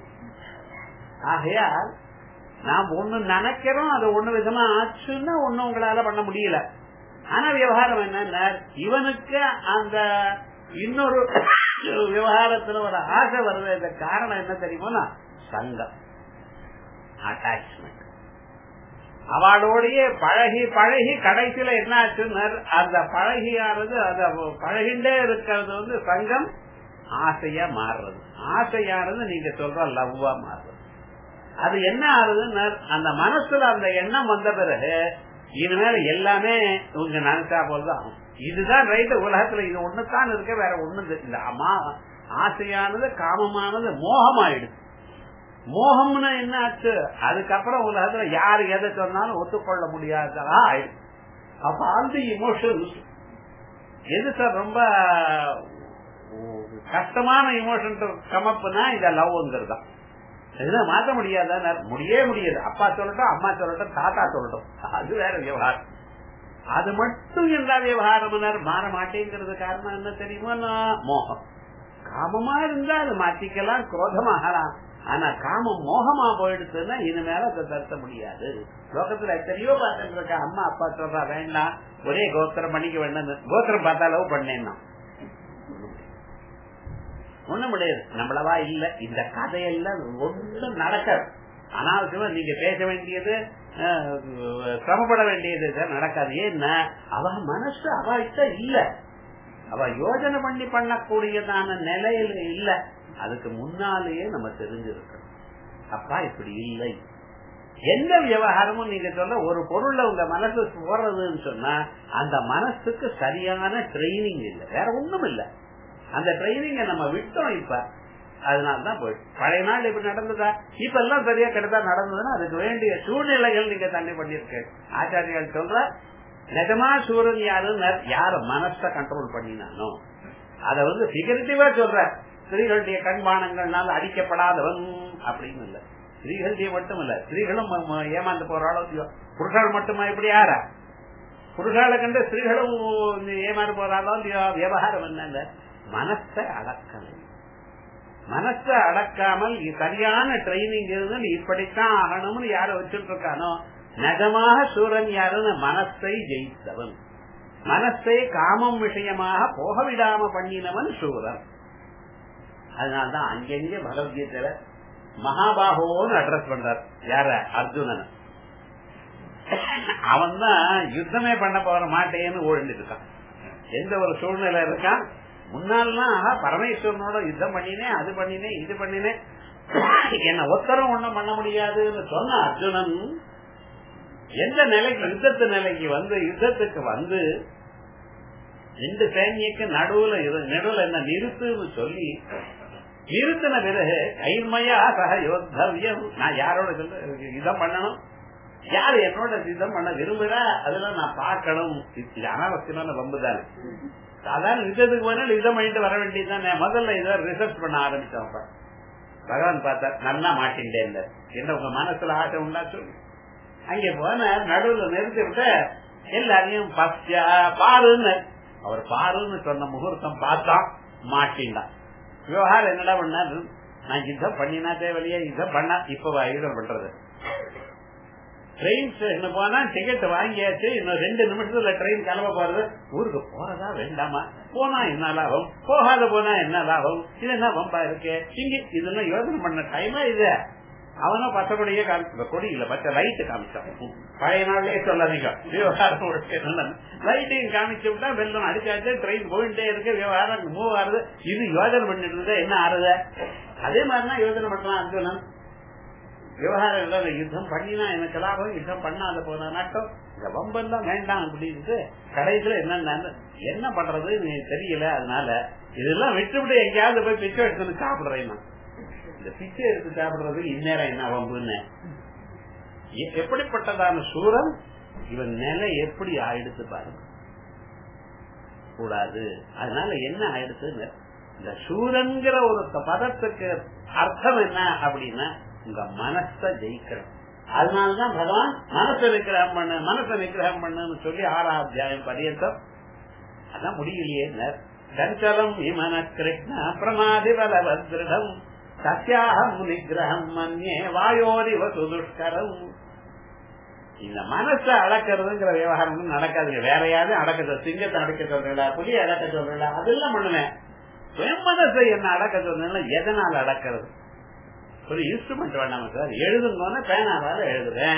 Speaker 1: ஆகையால் நாம் ஒண்ணு நினைக்கிறோம் அது ஒண்ணு விதமா ஆச்சுன்னா ஒண்ணு உங்களால பண்ண முடியல ஆனா விவகாரம் என்ன இவனுக்கு அந்த இன்னொரு விவகாரத்துல ஒரு ஆசை வருது காரணம் என்ன தெரியுமா சங்கம் அட்டாச்மெண்ட் அவளோடைய பழகி பழகி கடைசியில என்ன ஆச்சுன்னு அந்த பழகியானது அந்த பழகிண்டே இருக்கிறது வந்து சங்கம் ஆசையா மாறுறது ஆசையானது நீங்க சொல்ற லவ்வா மாறுறது அது என்ன ஆகுதுன்னு அந்த மனசுல அந்த எண்ணம் வந்த பிறகு இனிமேல் எல்லாமே இவங்க நினைச்சா போலதான் ஆகும் இதுதான் ரைட்டு உலகத்துல இது ஒண்ணுதான் இருக்க வேற ஒண்ணு இந்த அம்மா ஆசையானது காமமானது மோகமாயிடுது மோகம்னு என்ன ஆச்சு அதுக்கப்புறம் உலகத்துல யாரு எதை சொன்னாலும் ஒத்துக்கொள்ள முடியாததா ஆயிடுச்சு அப்ப அந்த இமோஷன்ஸ் எது சார் ரொம்ப கஷ்டமான இமோஷன் கமப்புனா இந்த லவ்ங்கிறது தான் இதை மாத்த முடியாத முடியே முடியாது அப்பா சொல்லட்டும் அம்மா சொல்லட்டும் தாத்தா சொல்லட்டும் அது வேற விவகாரம் அது மட்டும் எல்லா விவகாரம் மாற மாட்டேங்கிறது காரணம் என்ன தெரியுமா மோகம் காமமா இருந்தா அது மாத்திக்கலாம் குரோதமாகலாம் ஆனா காமம் மோகமா போயிடுச்சுன்னா இனிமேல அதை தடுத்த முடியாது லோகத்துல எத்தனையோ பார்த்துட்டு இருக்க அம்மா அப்பா சொல்றா வேண்டாம் ஒரே கோத்திரம் பண்ணிக்க வேண்டாம் கோத்திரம் பார்த்தா அளவு பண்ணேன்னா ஒண்ணும் முடியாது நம்மளவா இல்ல இந்த கதையெல்லாம் ஒன்றும் நடக்காது அனாவசியமா நீங்க பேச வேண்டியது சிரமப்பட வேண்டியது நடக்காது ஏன்னா அவ மனசு அவகிட்ட இல்ல அவ யோஜனை பண்ணி பண்ணக்கூடியதான நிலையில இல்ல அதுக்கு முன்னாலேயே நம்ம தெரிஞ்சிருக்கணும் அப்பா இப்படி இல்லை எந்த விவகாரமும் நீங்க சொல்ல ஒரு பொருள்ல உங்க மனசு போறதுன்னு சொன்னா அந்த மனசுக்கு சரியான ட்ரைனிங் இல்லை வேற ஒண்ணும் இல்லை அந்த ட்ரைனிங்க நம்ம விட்டோம் இப்ப அதனாலதான் போயிட்டு பழைய நாள் இப்படி நடந்ததா இப்ப எல்லாம் சரியா கிடைத்தா நடந்ததுன்னா அதுக்கு வேண்டிய சூழ்நிலைகள் நீங்க தண்ணி பண்ணிருக்க ஆச்சாரியால் சொல்ற நிஜமா சூரன் யாருன்னு யார மனச கண்ட்ரோல் பண்ணினானோ அத வந்து பிகரிட்டிவா சொல்ற ஸ்திரீகளுடைய கண்பானங்கள்னால அடிக்கப்படாதவன் அப்படின்னு இல்ல ஸ்திரீகளுடைய மட்டும் இல்ல ஸ்திரீகளும் ஏமாந்து போறாளோ புருஷால் மட்டுமா இப்படி யாரா புருஷால கண்டு ஸ்திரீகளும் ஏமாந்து போறாளோ விவகாரம் என்ன மனசை அடக்கலை மனசை அடக்காமல் சரியான ட்ரைனிங் இருந்து இப்படித்தான் ஆகணும்னு யார வச்சுட்டு இருக்கானோ நிஜமாக சூரன் யாருன்னு மனசை ஜெயித்தவன் மனசை காமம் விஷயமாக போக விடாம பண்ணினவன் சூரன் அதனாலதான் அங்கங்க பகவத்கீதையில மகாபாகோன்னு அட்ரஸ் பண்றார் யார அர்ஜுனன் அவன் தான் யுத்தமே பண்ண போற மாட்டேன்னு ஓடிட்டு இருக்கான் எந்த ஒரு சூழ்நிலை இருக்கான் முன்னாள்லாம் பரமேஸ்வரனோட யுத்தம் பண்ணினேன் அது பண்ணினேன் இது பண்ணினேன் என்ன ஒத்தரம் ஒண்ணும் பண்ண முடியாதுன்னு சொன்ன அர்ஜுனன் எந்த நிலைக்கு யுத்தத்து நிலைக்கு வந்து யுத்தத்துக்கு வந்து ரெண்டு சேனியக்கு நடுவுல நடுவுல என்ன நிறுத்துன்னு சொல்லி நிறுத்தின பிறகு கைமயா சக யோத்தவியம் நான் யாரோட சொல்ல யுத்தம் பண்ணணும் யாரு என்னோட யுத்தம் பண்ண விரும்புறா அதெல்லாம் நான் பார்க்கணும் இது அனாவசியமான ரொம்ப தானே சாதாரண யுத்தத்துக்கு போனால் யுத்தம் பண்ணிட்டு வர வேண்டியதுதானே முதல்ல இதை ரிசர்ச் பண்ண ஆரம்பிச்சோம் பகவான் பார்த்தா நல்லா மாட்டின்றேன் என்ன உங்க மனசுல ஆசை உண்டா சொல்லு அங்க போன நடுவுல நிறுத்தி விட்ட எல்லாரையும் பஸ்யா பாருன்னு அவர் பாருன்னு சொன்ன முகூர்த்தம் பார்த்தா மாட்டின்டான் விவகாரம் என்னடா பண்ணாரு நான் யுத்தம் பண்ணினா தேவையில்லையா யுத்தம் பண்ணா இப்ப யுத்தம் பண்றது ட்ரெயின் ஸ்டேஷன் போனா டிக்கெட் வாங்கியாச்சு இன்னும் ரெண்டு நிமிஷத்துல ட்ரெயின் கிளம்ப போறது ஊருக்கு போறதா வேண்டாமா போனா என்ன லாபம் போகாத போனா என்ன லாபம் இது என்ன வம்பா இருக்கு இங்க இதெல்லாம் யோசனை பண்ண டைமா இது அவனும் பச்சை கொடியே காமிச்ச கொடி இல்ல பச்சை லைட் காமிச்சான் பழைய நாள்லயே சொல்லாதீங்க விவகாரம் லைட்டையும் காமிச்சு விட்டா வெள்ளம் அடிச்சாச்சு ட்ரெயின் போயிட்டே இருக்கு விவகாரம் மூவ் ஆறுது இது யோஜனை பண்ணிட்டு இருந்தா என்ன ஆறுத அதே மாதிரிதான் யோஜனை பண்ணலாம் அர்ஜுனன் விவகாரம் இல்ல யுத்தம் பண்ணினா எனக்கு லாபம் யுத்தம் பண்ணாத போன நாட்டம் இந்த வம்பெல்லாம் வேண்டாம் அப்படின்ட்டு கடைசியில என்ன என்ன பண்றது தெரியல அதனால இதெல்லாம் விட்டு விட்டு எங்கேயாவது போய் பிச்சை எடுத்துன்னு சாப்பிடுறேன் நான் இந்த பிச்சை எடுத்து சாப்பிடுறது இந்நேரம் என்ன வம்புன்னு எப்படிப்பட்டதான சூரன் இவன் நிலை எப்படி ஆயிடுத்து பாருங்க கூடாது அதனால என்ன ஆயிடுச்சுன்னு இந்த சூரன்கிற ஒரு பதத்துக்கு அர்த்தம் என்ன அப்படின்னா உங்க மனச ஜெயிக்கணும் அதனாலதான் பகவான் மனசை நிக்கிரகம் பண்ணு மனசை நிக்கிரகம் பண்ணுன்னு சொல்லி ஆறாம் அத்தியாயம் பரியந்தம் அதான் முடியலையே சஞ்சலம் இமன கிருஷ்ண பிரமாதி பலவத்ரிடம் சத்தியாகம் நிகிரகம் மன்யே வாயோரிவ சுதுஷ்கரம் இந்த மனசை அடக்கிறதுங்கிற விவகாரம் நடக்காதுங்க வேற யாரும் அடக்க சிங்கத்தை அடக்க சொல்றீங்களா புலியை அடக்க சொல்றீங்களா அதெல்லாம் பண்ணுவேன் மனசை என்ன அடக்க சொல்றீங்களா எதனால அடக்கிறது ஒரு இன்ஸ்ட்ருமெண்ட் வேண்டாமா சார் எழுதுங்கன்னு பேனாவால எழுதுவேன்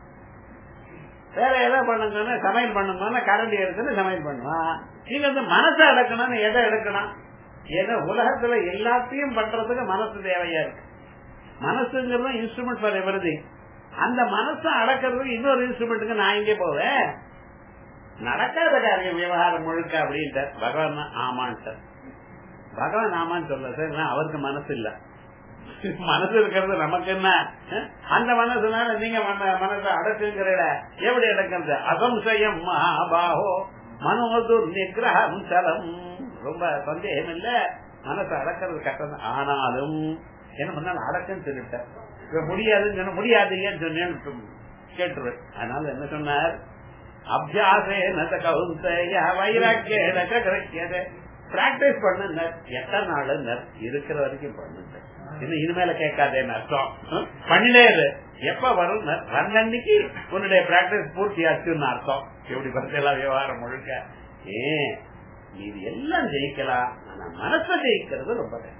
Speaker 1: வேற ஏதாவது பண்ணுங்கன்னா சமையல் பண்ணுங்கன்னா கரண்டி எடுத்துன்னு சமையல் பண்ணுவான் நீங்க வந்து மனசை அடக்கணும்னு எதை எடுக்கணும் ஏன்னா உலகத்துல எல்லாத்தையும் பண்றதுக்கு மனசு தேவையா இருக்கு மனசுங்கிறது இன்ஸ்ட்ருமெண்ட் ஃபார் எவரிதிங் அந்த மனசை அடக்கிறதுக்கு இன்னொரு இன்ஸ்ட்ருமெண்ட்டுக்கு நான் இங்கே போவேன் நடக்காத காரியம் விவகாரம் முழுக்க அப்படின்ட்டு பகவான் ஆமான்ட்டு பகவான் ஆமான்னு சொல்ல சார் அவருக்கு மனசு இல்ல மனசு இருக்கிறது நமக்கு என்ன அந்த மனசுனால நீங்க மனசை அடக்குங்கிற எப்படி அடக்கிறது அசம்சயம் மகாபாகோ மனோது நிகிரகம் சலம் ரொம்ப சந்தேகம் இல்ல மனசை அடக்கிறது கஷ்டம் ஆனாலும் என்ன பண்ணாலும் அடக்குன்னு சொல்லிட்டேன் முடியாதுன்னு சொன்ன முடியாதுன்னு சொன்னேன்னு கேட்டுருவேன் அதனால என்ன சொன்னார் அபியாசே நத கவுந்தைய வைராக்கிய கிடைக்காத பிராக்டிஸ் பண்ணுங்க எத்தனை நாள் இருக்கிற வரைக்கும் பண்ணுங்க இன்னும் இனிமேல கேட்காதேன்னு அர்த்தம் பண்ணினே இரு எப்ப வரும் அன்னன்னைக்கு உன்னுடைய பிராக்டிஸ் பூர்த்தி ஆச்சுன்னு அர்த்தம் எப்படி பத்தெல்லாம் விவகாரம் முழுக்க ஏன் இது எல்லாம் ஜெயிக்கலாம் ஆனா மனசை ஜெயிக்கிறது ரொம்ப கஷ்டம்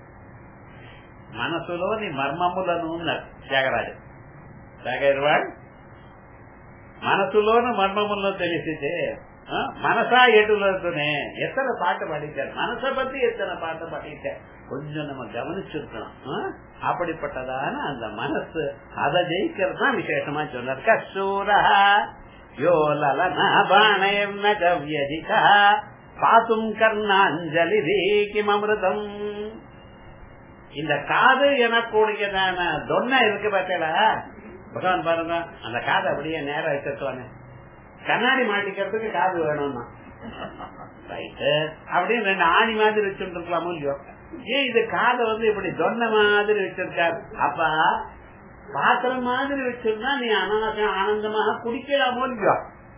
Speaker 1: మనసులోని మర్మములను త్యాగరాజు త్యాగరాజు మనసులోని మర్మములను తెలిసితే மனசா எட்டுலத்துனே எத்தனை பாட்டு பாடிட்டார் மனசை பத்தி எத்தனை பாட்டு பாடிட்டார் கொஞ்சம் நம்ம கவனிச்சிருக்கணும் அப்படிப்பட்டதான அந்த மனசு அதை ஜெயிக்கிறது தான் விசேஷமா சொன்னார் கசூரா யோ லலனாபாணயர்ன கவ்யதிகா பாத்தும் கர்ணாஞ்சலி கிம் அமிர்தம் இந்த காது எனக்கூடியதான தொன்னை இருக்கு பார்த்தா பகவான் பாருங்க அந்த காது அப்படியே நேரம் வச்சிருக்கோன்னு கண்ணாடி மாட்டிக்கிறதுக்கு காது வேணும்னா ரைட்டு அப்படின்னு ரெண்டு ஆணி மாதிரி வச்சுட்டு இருக்கலாமோ இல்லையோ ஏன் இது காதை வந்து இப்படி தொன்ன மாதிரி வச்சிருக்காரு அப்பா பாத்திரம் மாதிரி வச்சிருந்தா நீ அனாசம் ஆனந்தமாக குடிக்கலாமோ இல்லையோ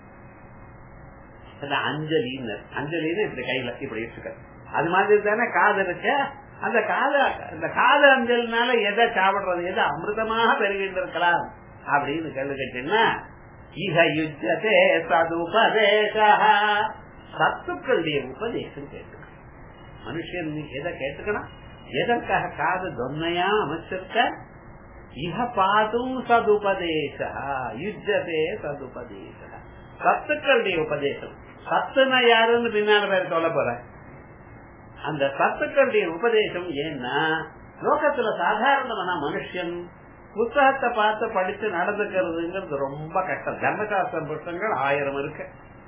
Speaker 1: அஞ்சலின்னு அஞ்சலின்னு இப்படி கையில இப்படி வச்சுக்க அது மாதிரி தானே காது இருக்கு அந்த காத அந்த காத அஞ்சல்னால எதை சாப்பிடுறது எதை அமிர்தமாக பெறுகின்றிருக்கலாம் அப்படின்னு கேள்வி கேட்டீங்கன்னா இக யுத்ததே சதுபதேச சத்துக்களுடைய உபதேசம் கேட்டுக்கணும் மனுஷன் எதை கேட்டுக்கணும் எதற்காக காது தொன்னையா அமைச்சிருக்க இக பாதும் சதுபதேச யுஜதே சதுபதேச சத்துக்களுடைய உபதேசம் சத்துனா யாருன்னு பின்னால பேர் சொல்ல போற அந்த சத்துக்களுடைய உபதேசம் ஏன்னா லோகத்துல சாதாரணமான மனுஷன் புத்தகத்தை பார்த்து படிச்சு நடந்துக்கிறதுங்கிறது ரொம்ப கஷ்டம் தர்மசாஸ்திர புத்தகங்கள் ஆயிரம் இருக்கு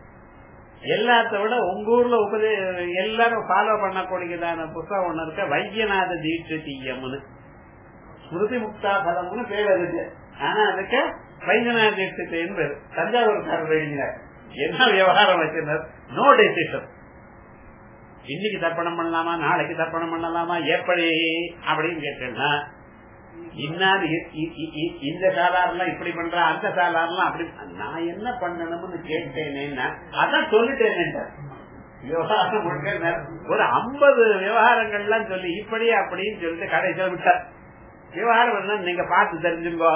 Speaker 1: எல்லாத்த விட உங்க ஊர்ல உபதே எல்லாரும் ஃபாலோ பண்ணக்கூடியதான புத்தகம் ஒண்ணு இருக்க வைத்தியநாத தீட்ச தீயம்னு ஸ்மிருதி முக்தா பலம்னு பேர் இருக்கு ஆனா அதுக்கு வைத்தியநாத தீட்சத்தைன்னு பேரு தஞ்சாவூர்காரர் எழுதினார் என்ன விவகாரம் வச்சிருந்தார் நோ டெசிஷன் இன்னைக்கு தர்ப்பணம் பண்ணலாமா நாளைக்கு தர்ப்பணம் பண்ணலாமா எப்படி அப்படின்னு கேட்டேன்னா இன்னாரு இந்த சாலாரெல்லாம் இப்படி பண்ற அந்த சாலாரெல்லாம் அப்படி நான் என்ன பண்ணணும்னு கேட்டேனேன்னா அதான் சொல்லிட்டேன் விவகாரம் முழுக்க ஒரு ஐம்பது விவகாரங்கள்லாம் சொல்லி இப்படி அப்படின்னு சொல்லிட்டு கடைசியில் விட்டார் விவகாரம் என்ன நீங்க பார்த்து தெரிஞ்சுங்கோ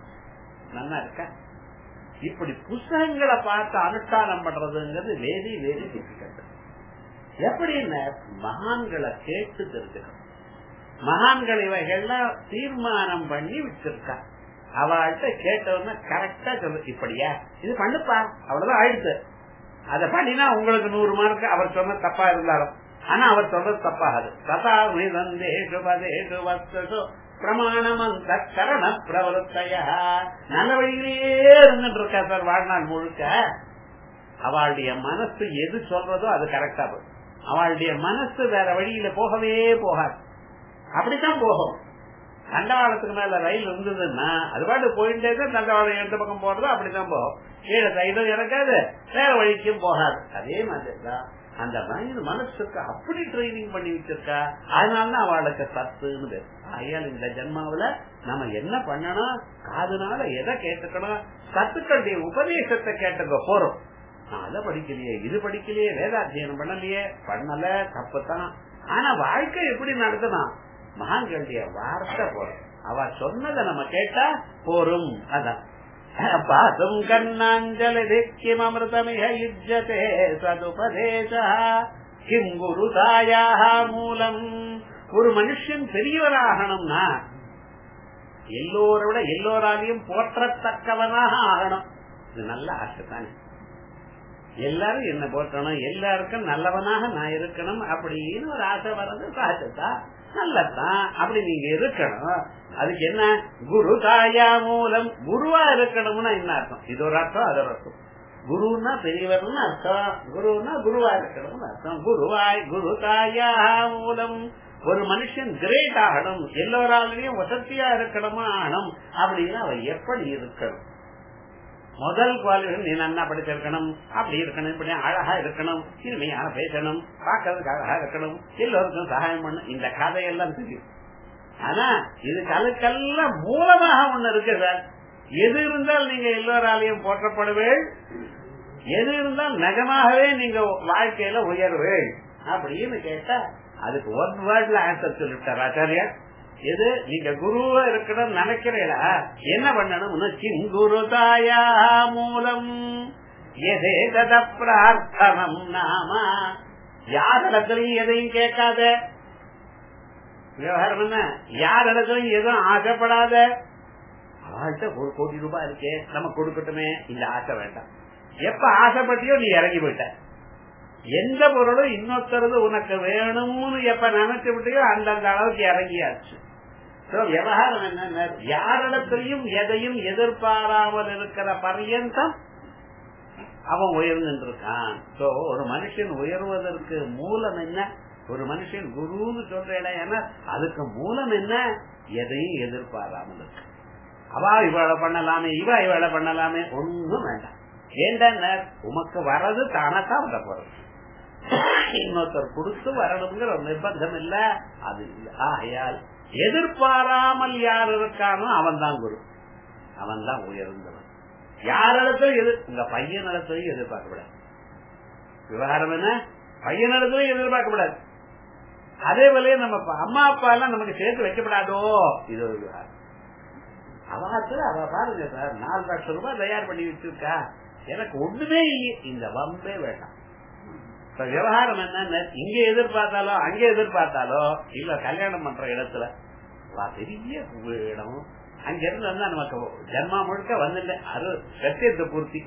Speaker 1: நல்லா இருக்க இப்படி புஸ்தகங்களை பார்த்து அனுஷ்டானம் பண்றதுங்கிறது வெரி வெரி டிஃபிகல்ட் எப்படின்னு மகான்களை கேட்டு தெரிஞ்சுக்கணும் மகான்கள் இவைகள்லாம் தீர்மானம் பண்ணி வச்சிருக்கா அவள்கிட்ட கேட்டவன கரெக்டா சொல்லு இப்படியா இது பண்ணுப்பா அவ்வளவுதான் ஆயிடுச்சு அத பண்ணினா உங்களுக்கு நூறு மார்க் அவர் சொன்ன தப்பா இருந்தாலும் ஆனா அவர் சொல்றது தப்பாகாது ததா நிதந்தேஷு பதேஷு வஸ்து பிரமாணமந்த கரண பிரவருத்தைய நல்ல வழியிலேயே இருந்துட்டு இருக்கா சார் வாழ்நாள் முழுக்க அவளுடைய மனசு எது சொல்றதோ அது கரெக்டா போகும் அவளுடைய மனசு வேற வழியில போகவே போகாது அப்படித்தான் போகும் தண்டவாளத்துக்கு மேல ரயில் இருந்ததுன்னா அது பாட்டு போயிட்டே தான் தண்டவாளம் எந்த பக்கம் போறதோ அப்படித்தான் போகும் கீழே சைடும் இறக்காது வேற வழிக்கும் போகாது அதே மாதிரிதான் அந்த மனித மனசுக்கு அப்படி ட்ரைனிங் பண்ணி வச்சிருக்கா அதனாலதான் அவளுக்கு சத்துன்னு பேர் ஆயால் இந்த ஜென்மாவில நம்ம என்ன பண்ணணும் காதுனால எதை கேட்டுக்கணும் சத்துக்களுடைய உபதேசத்தை கேட்டுக்க போறோம் நான் அதை படிக்கலையே இது படிக்கலையே வேதாத்தியனம் பண்ணலையே பண்ணல தப்புதான் ஆனா வாழ்க்கை எப்படி நடத்தணும் மகான்களுடைய வார்த்தை போறோம் அவ சொன்னதை நம்ம கேட்டா போரும் அதான் பாசும் கண்ணாஞ்சலி கிம் அமிர்தமிக யுஜ்யதே சதுபதேச கிம் குரு தாயாக மூலம் ஒரு மனுஷன் பெரியவராகணும்னா எல்லோரை விட எல்லோராலையும் போற்றத்தக்கவனாக ஆகணும் இது நல்ல ஆசை தானே எல்லாரும் என்ன போற்றணும் எல்லாருக்கும் நல்லவனாக நான் இருக்கணும் அப்படின்னு ஒரு ஆசை வர்றது சகஜத்தான் நல்லதான் அப்படி நீங்க இருக்கணும் அதுக்கு என்ன குரு தாயா மூலம் குருவா இருக்கணும்னா என்ன அர்த்தம் இது ஒரு அர்த்தம் அது ஒரு அர்த்தம் குருன்னா பெரியவர்னு அர்த்தம் குருன்னா குருவா இருக்கணும்னு அர்த்தம் குருவாய் குரு தாயா மூலம் ஒரு மனுஷன் கிரேட் ஆகணும் எல்லோராலையும் வசதியா இருக்கணுமா ஆகணும் அப்படின்னு அவ எப்படி இருக்கணும் முதல் குவாலிஃபிகேஷன் நீ நல்லா படிச்சிருக்கணும் அப்படி இருக்கணும் இப்படி அழகா இருக்கணும் இனிமையான பேசணும் பார்க்கறதுக்கு அழகா இருக்கணும் எல்லோருக்கும் சகாயம் பண்ணணும் இந்த கதையெல்லாம் தெரியும் ஆனா இது கலுக்கெல்லாம் மூலமாக ஒண்ணு இருக்கு சார் எது இருந்தால் நீங்க எல்லோராலையும் போற்றப்படுவேள் எது இருந்தால் நிஜமாகவே நீங்க வாழ்க்கையில உயர்வேள் அப்படின்னு கேட்டா அதுக்கு ஒன் வேர்ட்ல ஆன்சர் சொல்லிவிட்டார் ஆச்சாரியா எது நீங்க குருவா இருக்கணும் நினைக்கிறீங்களா என்ன பண்ணணும் சிங்குரு தாயா மூலம் எதே தத பிரார்த்தனம் நாம யார் இடத்துலயும் எதையும் கேட்காத விவகாரம் என்ன யார் இடத்துலயும் எதுவும் ஆசைப்படாத அவள்கிட்ட ஒரு கோடி ரூபாய் இருக்கே நம்ம கொடுக்கட்டுமே இந்த ஆசை வேண்டாம் எப்ப ஆசைப்பட்டியோ நீ இறங்கி போயிட்ட எந்த பொருளும் இன்னொருத்தரது உனக்கு வேணும்னு எப்ப நினைச்சு விட்டியோ அந்தந்த அளவுக்கு இறங்கியாச்சு விவகாரம் என்ன யாரிடத்திலையும் எதையும் எதிர்பாராமல் இருக்கிற பர்யந்தம் அவன் உயர்ந்து இருக்கான் சோ ஒரு மனுஷன் உயர்வதற்கு மூலம் என்ன ஒரு மனுஷன் குருன்னு சொல்றேன் ஏன்னா அதுக்கு மூலம் என்ன எதையும் எதிர்பாராமல் இருக்கு அவா இவளை பண்ணலாமே இவ இவளை பண்ணலாமே ஒன்னும் வேண்டாம் ஏண்டா உமக்கு வர்றது தானத்தான் வர போறது இன்னொருத்தர் கொடுத்து வரணுங்கிற ஒரு நிர்பந்தம் இல்ல அது இல்ல ஆகையால் எதிர்பாராமல் யார் இருக்கானோ அவன் தான் குரு அவன் தான் உயர்ந்தவன் யாரிடத்திலும் எதிர் உங்க பையன் இடத்துலையும் எதிர்பார்க்க கூடாது விவகாரம் என்ன பையன் இடத்துலையும் எதிர்பார்க்க கூடாது அதே போல நம்ம அம்மா அப்பா எல்லாம் நமக்கு சேர்த்து வைக்கப்படாதோ இது ஒரு விவகாரம் அவாத்துல அவ பாருங்க சார் நாலு லட்சம் ரூபாய் தயார் பண்ணி வச்சிருக்கா எனக்கு ஒண்ணுமே இல்லை இந்த வம்பே வேண்டாம் இப்ப விவகாரம் என்ன இங்க எதிர்பார்த்தாலோ அங்க எதிர்பார்த்தாலோ இல்ல கல்யாணம் பண்ற இடத்துல வா, பெரிய இடம் அங்க இருந்து வந்தா நமக்கு ஜன்மா முழுக்க வந்துட்ட அது சத்தியத்தை பூர்த்தி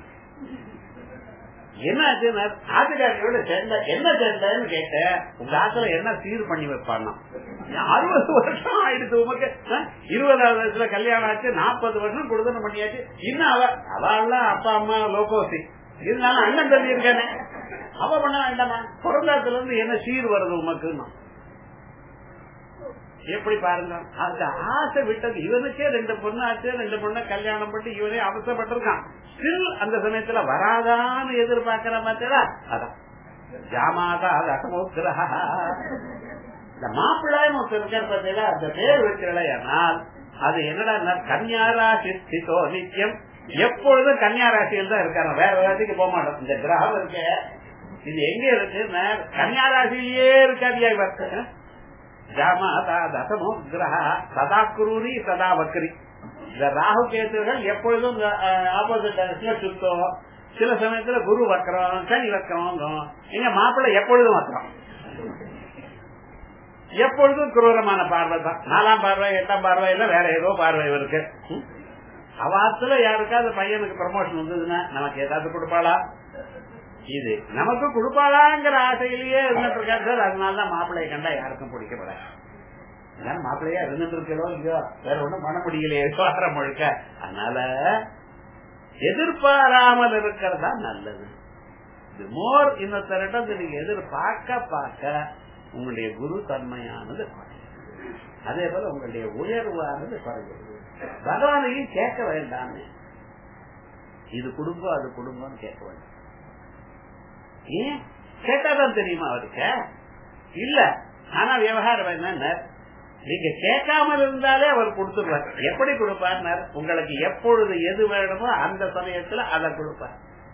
Speaker 1: என்ன ஆச்சுன்னா ஆட்டுக்காரியோட சேர்ந்த என்ன சேர்ந்தன்னு கேட்டேன் உங்க ஆத்துல என்ன சீர் பண்ணி வைப்பான்னா அறுபது வருஷம் ஆயிடுச்சு உமக்கு ஆ? இருபதாவது வயசுல கல்யாணம் ஆச்சு நாற்பது வருஷம் கொடுத்தன பண்ணியாச்சு இன்னும் அவ அவெல்லாம் அப்பா அம்மா லோகோசி இருந்தாலும் அண்ணன் தம்பி இருக்கானே அவ பண்ண வேண்டாமா பிறந்தாத்துல இருந்து என்ன சீர் வருது உமக்குன்னா எப்படி பாருங்க அந்த ஆசை விட்டது இவனுக்கே ரெண்டு பொண்ணு ஆச்சு ரெண்டு பொண்ணு கல்யாணம் பண்ணி இவனே அவசரப்பட்டிருக்கான் ஸ்டில் அந்த சமயத்துல வராதான்னு எதிர்பார்க்கிற மாத்தா அதான் ஜாமாதா ரசமோக்கிரஹா இந்த மாப்பிள்ளாயும் ஒருத்தர் இருக்கார் பார்த்தீங்களா அந்த பேர் வைக்கிறலையானால் அது என்னடா கன்னியாராசி ஸ்திதோ நித்தியம் எப்பொழுதும் கன்னியாராசியில் தான் இருக்காரு வேற ராசிக்கு போக மாட்டோம் இந்த கிரகம் இருக்கு இது எங்க இருக்கு கன்னியாராசிலேயே இருக்காதியா இவர் ஜாமாதா தசமோ கிரக சதா குரூரி சதா வக்ரி இந்த ராகு கேத்துகள் எப்பொழுதும் ஆப்போசிட் சுத்தம் சில சமயத்துல குரு வக்கரம் சனி வக்கரம் எங்க மாப்பிள்ளை எப்பொழுதும் வக்கரம் எப்பொழுதும் குரூரமான பார்வை தான் நாலாம் பார்வை எட்டாம் பார்வை இல்ல வேற ஏதோ பார்வை இருக்கு அவாத்துல யாருக்காவது பையனுக்கு ப்ரமோஷன் வந்ததுன்னா நமக்கு ஏதாவது கொடுப்பாளா இது நமக்கு கொடுப்பாளாங்கிற ஆசையிலேயே இருந்துட்டு இருக்காரு சார் அதனாலதான் மாப்பிள்ளைய கண்டா யாருக்கும் பிடிக்கப்படாது அதனால மாப்பிள்ளையா இருந்துட்டு இருக்கோ இல்லையோ வேற ஒண்ணும் பண்ண முடியலையே விவகாரம் முழுக்க அதனால எதிர்பாராமல் இருக்கிறதா நல்லது மோர் இன்னொருத்தரிடம் நீங்க எதிர்பார்க்க பார்க்க உங்களுடைய குரு தன்மையானது அதே போல உங்களுடைய உயர்வானது குறைகிறது பகவானையும் கேட்க வேண்டாம் இது குடும்பம் அது குடும்பம் கேட்க வேண்டாம் ஏன் கேட்டாதான் தெரியுமா அவருக்கு இல்ல ஆனா விவகாரம் என்ன நீங்க கேட்காமல் இருந்தாலே அவர் கொடுத்துருவார் எப்படி கொடுப்பார் உங்களுக்கு எப்பொழுது எது வேணுமோ அந்த சமயத்துல அதை கொடுப்பார்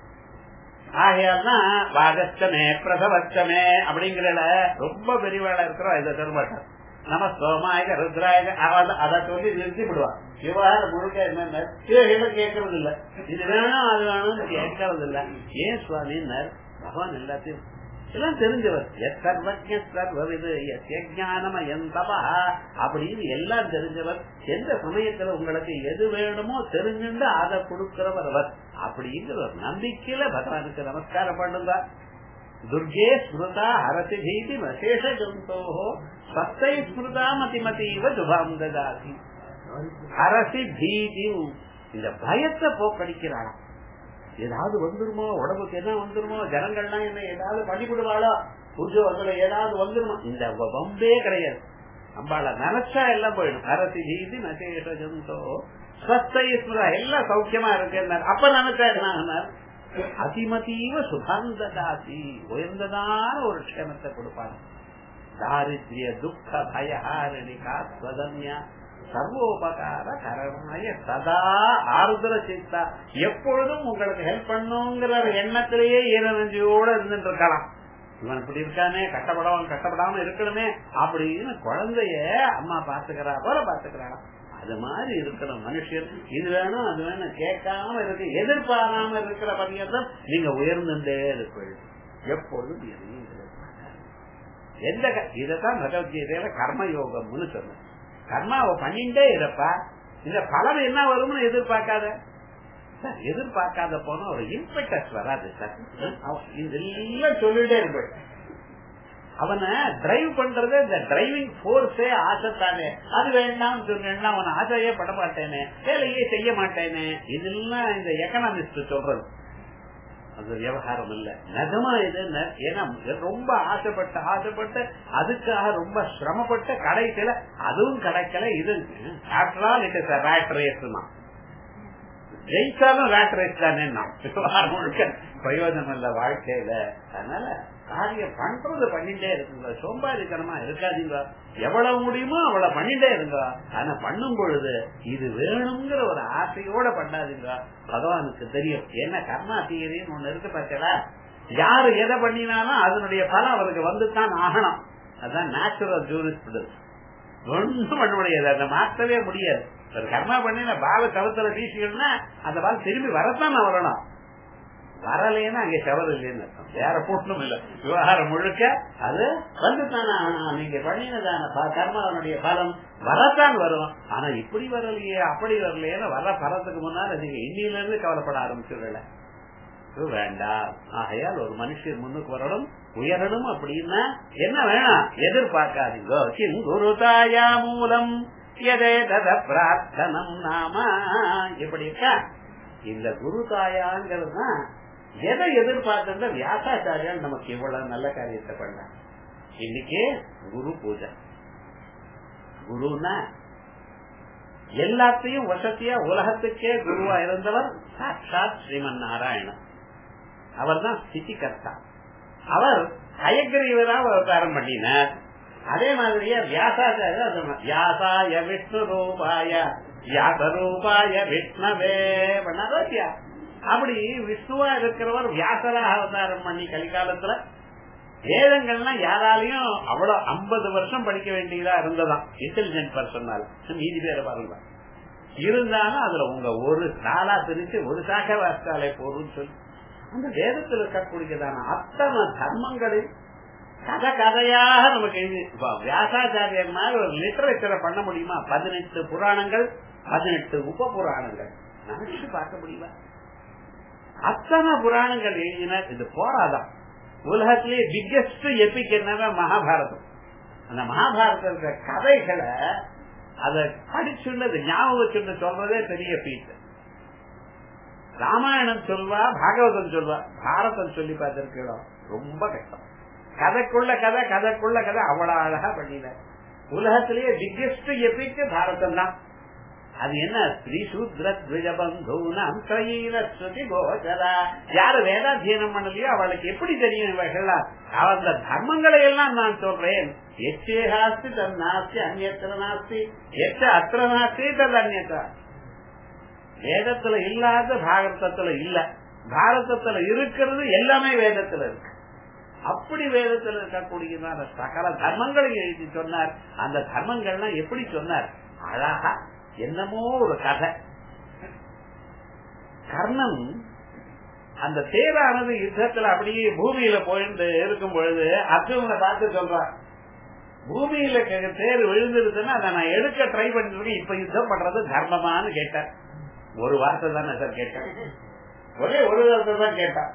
Speaker 1: ஆகையால்தான் வாகஸ்டமே பிரசவச்சமே அப்படிங்கிற ரொம்ப பெரியவாளா இருக்கிறோம் இதை தருமாட்டார் நம்ம சோமாயக ருத்ராயக அதை சொல்லி நிறுத்தி விடுவான் விவகாரம் முழுக்க என்னென்ன கேட்கறது இல்ல இது வேணும் அது வேணும்னு கேட்கறது இல்ல ஏன் சுவாமின்னார் பகவான் எல்லாத்தையும் எல்லாம் தெரிஞ்சவர் சர்வஜ சர்வவிது ஞானமயம் தபா அப்படின்னு எல்லாம் தெரிஞ்சவர் எந்த சமயத்துல உங்களுக்கு எது வேணுமோ தெரிஞ்சுண்டு அதை கொடுக்கிறவர் அவர் அப்படிங்கிற ஒரு நம்பிக்கையில பகவானுக்கு நமஸ்காரம் பண்ணுங்க துர்கே ஸ்மிருதா ஹரசி பீதி மசேஷ ஜந்தோ சத்தை ஸ்மிருதா மதிமதீவ சுபாம் ததாசி ஹரசி பீதி இந்த பயத்தை போக்கடிக்கிறாள் ஏதாவது வந்துருமோ உடம்புக்கு என்ன வந்துருமோ ஜனங்கள்லாம் என்ன ஏதாவது பண்ணிவிடுவாளோ உத்தியோகத்துல ஏதாவது வந்துருமோ இந்த வம்பே கிடையாது அம்பாள நினைச்சா எல்லாம் போயிடும் அரசி ஜீதி நசேஷ ஜந்தோ ஸ்வஸ்தை ஸ்மிருதா எல்லாம் சௌக்கியமா இருக்கு அப்ப நினைச்சா என்ன அதிமதீவ சுகந்ததாசி உயர்ந்ததான ஒரு க்ஷேமத்தை கொடுப்பாங்க தாரித்ய துக்க பயஹாரணி காத்வதன்யா சர்வோபகார கரணாய சதா ஆறுதல சித்தா எப்பொழுதும் உங்களுக்கு ஹெல்ப் பண்ணுங்கிற எண்ணத்திலேயே ஈரநஞ்சியோட இருந்துட்டு இருக்கலாம் இவன் இப்படி இருக்கானே கஷ்டப்படாம கஷ்டப்படாம இருக்கணுமே அப்படின்னு குழந்தைய அம்மா பாத்துக்கிறா போல பாத்துக்கிறாளா அது மாதிரி இருக்கணும் மனுஷன் இது வேணும் அது வேணும் கேட்காம இருக்கு எதிர்பாராம இருக்கிற பரியந்தம் நீங்க உயர்ந்துட்டே இருப்பீர்கள் எப்பொழுதும் எதையும் எந்த இதைத்தான் பகவத்கீதையில கர்மயோகம்னு சொன்ன கர்மாவை பண்ணிட்டே இருப்பா இந்த பலன் என்ன வரும்னு எதிர்பார்க்காத சார் எதிர்பார்க்காத போன ஒரு இன்ஸ்பெக்டர்ஸ் வராது சார் இதெல்லாம் சொல்லிட்டே இருப்பேன் அவனை டிரைவ் பண்றது இந்த டிரைவிங் போர்ஸே ஆசைத்தானே அது வேண்டாம் சொன்னா அவன் ஆசையே பட மாட்டேனே வேலையே செய்ய மாட்டேனே இதெல்லாம் இந்த எக்கனாமிஸ்ட் சொல்றது அது விவகாரம் இல்ல நிஜமா இது ஏன்னா ரொம்ப ஆசைப்பட்டு ஆசைப்பட்டு அதுக்காக ரொம்ப சிரமப்பட்ட கடைசியில அதுவும் கிடைக்கல இது after all it is rat race தான் ஜெயிச்சாலும் ரேட் ரேஸ் தானே விவகாரம் முழுக்க பிரயோஜனம் இல்ல வாழ்க்கையில அதனால காரியம் பண்றது பண்ணிட்டே இருக்குங்க சோம்பாதித்தனமா இருக்காதீங்க எவ்வளவு முடியுமோ அவ்வளவு பண்ணிட்டே இருங்க ஆனா பண்ணும் பொழுது இது வேணுங்கிற ஒரு ஆசையோட பண்ணாதீங்க பகவானுக்கு தெரியும் என்ன கர்மா தீரின்னு ஒண்ணு இருக்கு பார்த்தா யாரு எதை பண்ணினாலும் அதனுடைய பலம் அவருக்கு வந்துதான் ஆகணும் அதான் நேச்சுரல் ஜூரிஸ்பிடன்ஸ் ஒன்றும் பண்ண முடியாது அதை மாற்றவே முடியாது ஒரு கர்மா பண்ணின பால கருத்துல வீசிக்கணும்னா அந்த பால் திரும்பி வரத்தான் வரணும் வரலைன்னா அங்க செவர் இல்லைன்னு அர்த்தம் வேற போட்டணும் இல்ல விவகாரம் முழுக்க அது வந்துட்டானா நீங்க பண்ணினதான கர்மாவனுடைய பலம் வரத்தான் வரும் ஆனா இப்படி வரலையே அப்படி வரலையேன்னு வர பலத்துக்கு முன்னால நீங்க இன்னில இருந்து கவலைப்பட ஆரம்பிச்சுடல வேண்டாம் ஆகையால் ஒரு மனுஷன் முன்னுக்கு வரணும் உயரணும் அப்படின்னா என்ன வேணாம் எதிர்பார்க்காதீங்க கிம் குரு தாயா மூலம் எதே தத பிரார்த்தனம் நாம இப்படி இருக்கா இந்த குரு தாயாங்கிறது தான் எதை எதிர்பார்த்த வியாசாச்சாரியால் நமக்கு இவ்வளவு நல்ல காரியத்தை பண்ண இன்னைக்கு குரு பூஜை குருன்னா எல்லாத்தையும் வசதியா உலகத்துக்கே குருவா இருந்தவர் சாட்சாத் ஸ்ரீமன் நாராயணன் அவர் தான் ஸ்திதி கர்த்தா அவர் அயக்கிரீவரா அவதாரம் பண்ணினார் அதே மாதிரியே வியாசாச்சாரிய வியாசாய விஷ்ணு ரூபாய வியாச ரூபாய விஷ்ணவே பண்ணாரோ இல்லையா அப்படி விஷ்ணுவா இருக்கிறவர் வியாசராக அவதாரம் பண்ணி கலிகாலத்துல வேதங்கள்லாம் யாராலையும் அவ்வளவு ஐம்பது வருஷம் படிக்க வேண்டியதா இருந்ததாம் இன்டெலிஜென்ட் பர்சனால் மீதி பேரை பாருங்க இருந்தாலும் அதுல உங்க ஒரு நாளா பிரிச்சு ஒரு சாக வாசித்தாலே போதும்னு சொல்லி அந்த வேதத்தில் இருக்கக்கூடியதான அத்தனை தர்மங்களில் கதை கதையாக நமக்கு எழுதி வியாசாச்சாரியர் மாதிரி ஒரு லிட்டரேச்சரை பண்ண முடியுமா பதினெட்டு புராணங்கள் பதினெட்டு உப புராணங்கள் நினைச்சு பார்க்க முடியுமா அத்தனை புராணங்கள் எழுதினார் இது போராதான் உலகத்திலேயே பிக்கெஸ்ட் எபிக் என்னன்னா மகாபாரதம் அந்த மகாபாரத கதைகளை அதை படிச்சுள்ளது ஞாபகம் வச்சுட்டு சொல்றதே பெரிய பீட்டு ராமாயணம் சொல்வா பாகவதம் சொல்வா பாரதம் சொல்லி பார்த்திருக்கிறோம் ரொம்ப கஷ்டம் கதைக்குள்ள கதை கதைக்குள்ள கதை அவ்வளவு அழகா பண்ணின உலகத்திலேயே பிக்கெஸ்ட் எபிக் பாரதம் தான் அது என்ன ஸ்ரீ சூத்ர துவஜபந்தூனம் ஸ்ருதி கோச்சரா யாரு வேதாத்தியனம் பண்ணலையோ அவளுக்கு எப்படி தெரியும் இவைகள்லாம் அந்த தர்மங்களை எல்லாம் நான் சொல்றேன் எச்சேகாஸ்தி தன் நாஸ்தி அந்நியத்திர நாஸ்தி எச்ச அத்திர நாஸ்தி தன் அந்நியத்தா வேதத்துல இல்லாத பாரதத்துல இல்ல பாரதத்துல இருக்கிறது எல்லாமே வேதத்துல இருக்கு அப்படி வேதத்தில் இருக்கக்கூடியதான சகல தர்மங்களையும் எழுதி சொன்னார் அந்த தர்மங்கள்லாம் எப்படி சொன்னார் அழகா என்னமோ ஒரு கதை கர்ணன் அந்த தேரானது யுத்தத்துல அப்படியே பூமியில போயிட்டு இருக்கும் பொழுது அர்ஜுனனை பார்த்து சொல்றான் பூமியில தேர் விழுந்துருச்சுன்னா அதை நான் எடுக்க ட்ரை பண்ணிட்டு இருக்கேன் இப்ப யுத்தம் பண்றது தர்மமானு கேட்டேன் ஒரு வார்த்தை தானே சார் கேட்டேன் ஒரே ஒரு வார்த்தை தான் கேட்டான்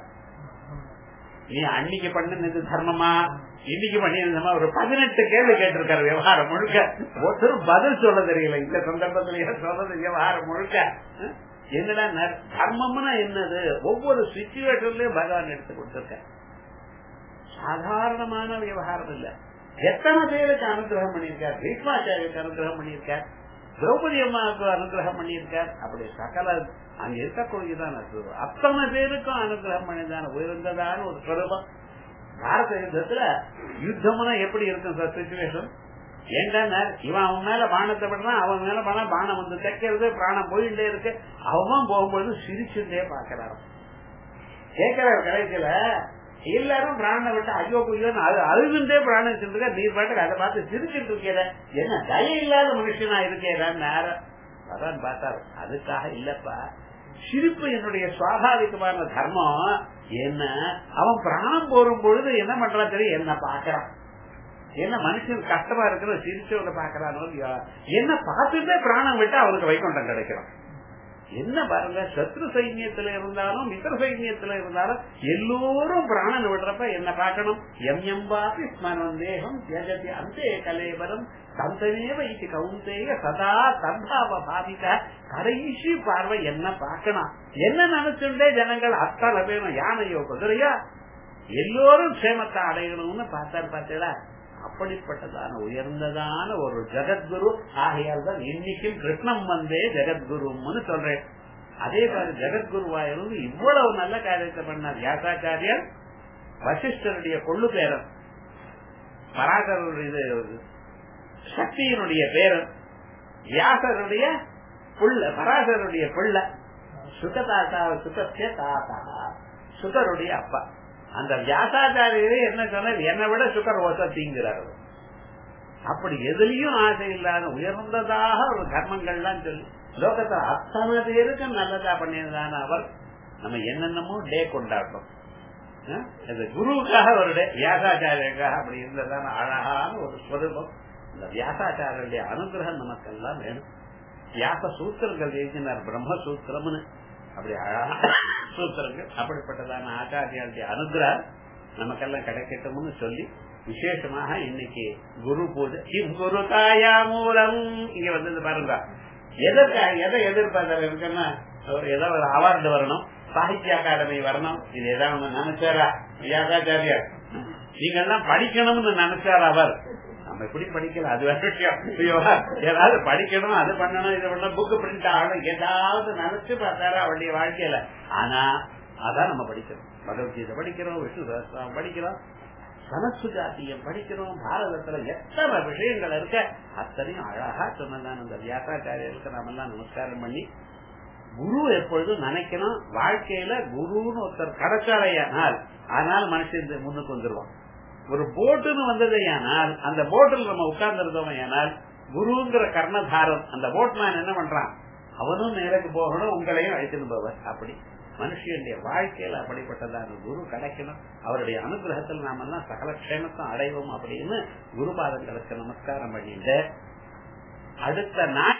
Speaker 1: நீ அன்னைக்கு பண்ணினது தர்மமா இன்னைக்கு பண்ணியிருந்தமா ஒரு பதினெட்டு கேள்வி கேட்டிருக்காரு விவகாரம் முழுக்க ஒருத்தர் பதில் சொல்ல தெரியல இந்த சந்தர்ப்பத்திலேயே சொல்றது விவகாரம் முழுக்க என்னடா தர்மம்னா என்னது ஒவ்வொரு சுச்சுவேஷன்லயும் பகவான் எடுத்து கொடுத்திருக்க சாதாரணமான விவகாரம் இல்ல எத்தனை பேருக்கு அனுகிரகம் பண்ணியிருக்கார் பீஷ்மாச்சாரியருக்கு அனுகிரகம் பண்ணியிருக்கார் திரௌபதி அம்மாவுக்கு அனுகிரகம் பண்ணியிருக்கார் அப்படி சகல அங்க இருக்கக்கூடியதான அத்தனை பேருக்கும் அனுகிரகம் பண்ணியதான உயர்ந்ததான ஒரு சுரூபம் பாரத யுத்தத்துல யுத்தம்னா எப்படி இருக்கும் சார் சுச்சுவேஷன் ஏன்டா இவன் அவன் மேல பானத்தை பண்றான் அவன் மேல பான பானம் வந்து தைக்கிறது பிராணம் போயிட்டே இருக்கு அவன் போகும்போது சிரிச்சுட்டே பாக்குறான் கேட்கிறார் கடைசியில எல்லாரும் பிராணனை விட்டு ஐயோ குய்யோன்னு அது அழுதுண்டே பிராணம் வச்சிருக்க நீ பாட்டுக்கு அதை பார்த்து சிரிச்சுட்டு இருக்கிற என்ன தய இல்லாத மனுஷனா இருக்கேன் நேரம் அதான் பார்த்தாரு அதுக்காக இல்லப்பா சிரிப்பு என்னுடைய சுவாபாவிகமான தர்மம் என்ன அவன் பிராணம் போரும் பொழுது என்ன பண்றான் தெரியும் என்ன பாக்குறான் என்ன மனுஷன் கஷ்டமா இருக்கிற சிரிச்சவங்க பாக்குறானோ என்ன பார்த்துட்டே பிராணம் விட்டு அவனுக்கு வைகுண்டம் கிடைக்கிறான் என்ன பாருங்க சத்ரு சைன்யத்துல இருந்தாலும் மித்திர சைன்யத்துல இருந்தாலும் எல்லோரும் பிராணன் விடுறப்ப என்ன பார்க்கணும் எம் எம்பாபி ஸ்மரம் தேகம் தியஜதி அந்தே கலேபரம் தந்தனேவ இது கவுந்தேய சதா தந்தாவ பாதிக்க கடைசி பார்வை என்ன பார்க்கணும் என்ன நினைச்சுட்டே ஜனங்கள் அத்தனை பேரும் யானையோ குதிரையா எல்லோரும் சேமத்தை அடையணும்னு பார்த்தாரு பார்த்தீங்களா அப்படிப்பட்டதான உயர்ந்ததான ஒரு ஜெகத்குரு ஆகையால் தான் இன்னைக்கும் கிருஷ்ணம் வந்தே ஜெகத்குருன்னு சொல்றேன் அதே மாதிரி ஜெகத்குருவா இருந்து இவ்வளவு நல்ல காரியத்தை பண்ண வியாசாச்சாரியர் வசிஷ்டருடைய கொள்ளு பேரன் பராசரருடைய சக்தியினுடைய பேரன் வியாசருடைய புள்ள பராசருடைய புள்ள சுகதாத்தா சுகத்திய தாத்தா சுகருடைய அப்பா அந்த வியாசாச்சாரியரே என்ன சொன்னார் என்னை விட சுகர் வசதிங்கிறார் அப்படி எதுலயும் ஆசை இல்லாத உயர்ந்ததாக ஒரு தர்மங்கள்லாம் சொல்லி லோகத்தை அத்தனை பேருக்கு நல்லதா பண்ணியதான அவர் நம்ம என்னென்னமோ டே கொண்டாடுறோம் இந்த குருவுக்காக ஒரு டே வியாசாச்சாரியருக்காக அப்படி இருந்ததான அழகான ஒரு ஸ்வரூபம் இந்த வியாசாச்சாரருடைய அனுகிரகம் நமக்கெல்லாம் வேணும் வியாச சூத்திரங்கள் எழுதினார் பிரம்மசூத்திரம்னு அப்படி அழகான சூத்திரங்கள் அப்படிப்பட்டதான ஆச்சாரியாளுடைய அனுகிரகம் நமக்கெல்லாம் கிடைக்கட்டும்னு சொல்லி விசேஷமாக இன்னைக்கு குரு பூஜை கிம் குரு தாயா மூலம் இங்க வந்தது பாருங்க எதற்காக எதை எதிர்பார்த்தாரு இருக்குன்னா ஏதாவது ஒரு அவார்டு வரணும் சாகித்ய அகாடமி வரணும் இது ஏதாவது நினைச்சாரா வியாசாச்சாரியார் நீங்க எல்லாம் படிக்கணும்னு நினைச்சார் அவர் நம்ம எப்படி படிக்கல அது வேற விஷயம் ஏதாவது படிக்கணும் அது பண்ணணும் இது பண்ணணும் புக்கு பிரிண்ட் ஆகணும் ஏதாவது நினைச்சு பார்த்தாரு அவருடைய வாழ்க்கையில ஆனா அதான் நம்ம படிக்கிறோம் பகவத்கீதை படிக்கிறோம் விஷ்ணு சகஸ்திரம் படிக்கிறோம் சனசு ஜாத்தியம் படிக்கிறோம் பாரதத்துல எத்தனை விஷயங்கள் இருக்க அத்தனையும் அழகா சொன்னதான் அந்த வியாசாச்சாரியருக்கு நாம எல்லாம் நமஸ்காரம் பண்ணி குரு எப்பொழுதும் நினைக்கணும் வாழ்க்கையில குருன்னு ஒருத்தர் கிடைச்சாரையானால் ஆனால் மனுஷன் முன்னுக்கு வந்துருவான் ஒரு போட்டுன்னு வந்ததையானால் அந்த போட்டில் நம்ம உட்கார்ந்து இருந்தோம் ஏனால் குருங்கிற கர்ணதாரம் அந்த போட்மேன் என்ன பண்றான் அவனும் நேருக்கு போகணும் உங்களையும் அழைத்துன்னு போவர் அப்படி மனுஷனுடைய வாழ்க்கையில அப்படிப்பட்டதான குரு கிடைக்கணும் அவருடைய அனுகிரகத்தில் நாம எல்லாம் சகல க்ஷேமத்தை அடைவோம் அப்படின்னு குருபாதங்களுக்கு நமஸ்காரம் பண்ணிட்டு அடுத்த நாள்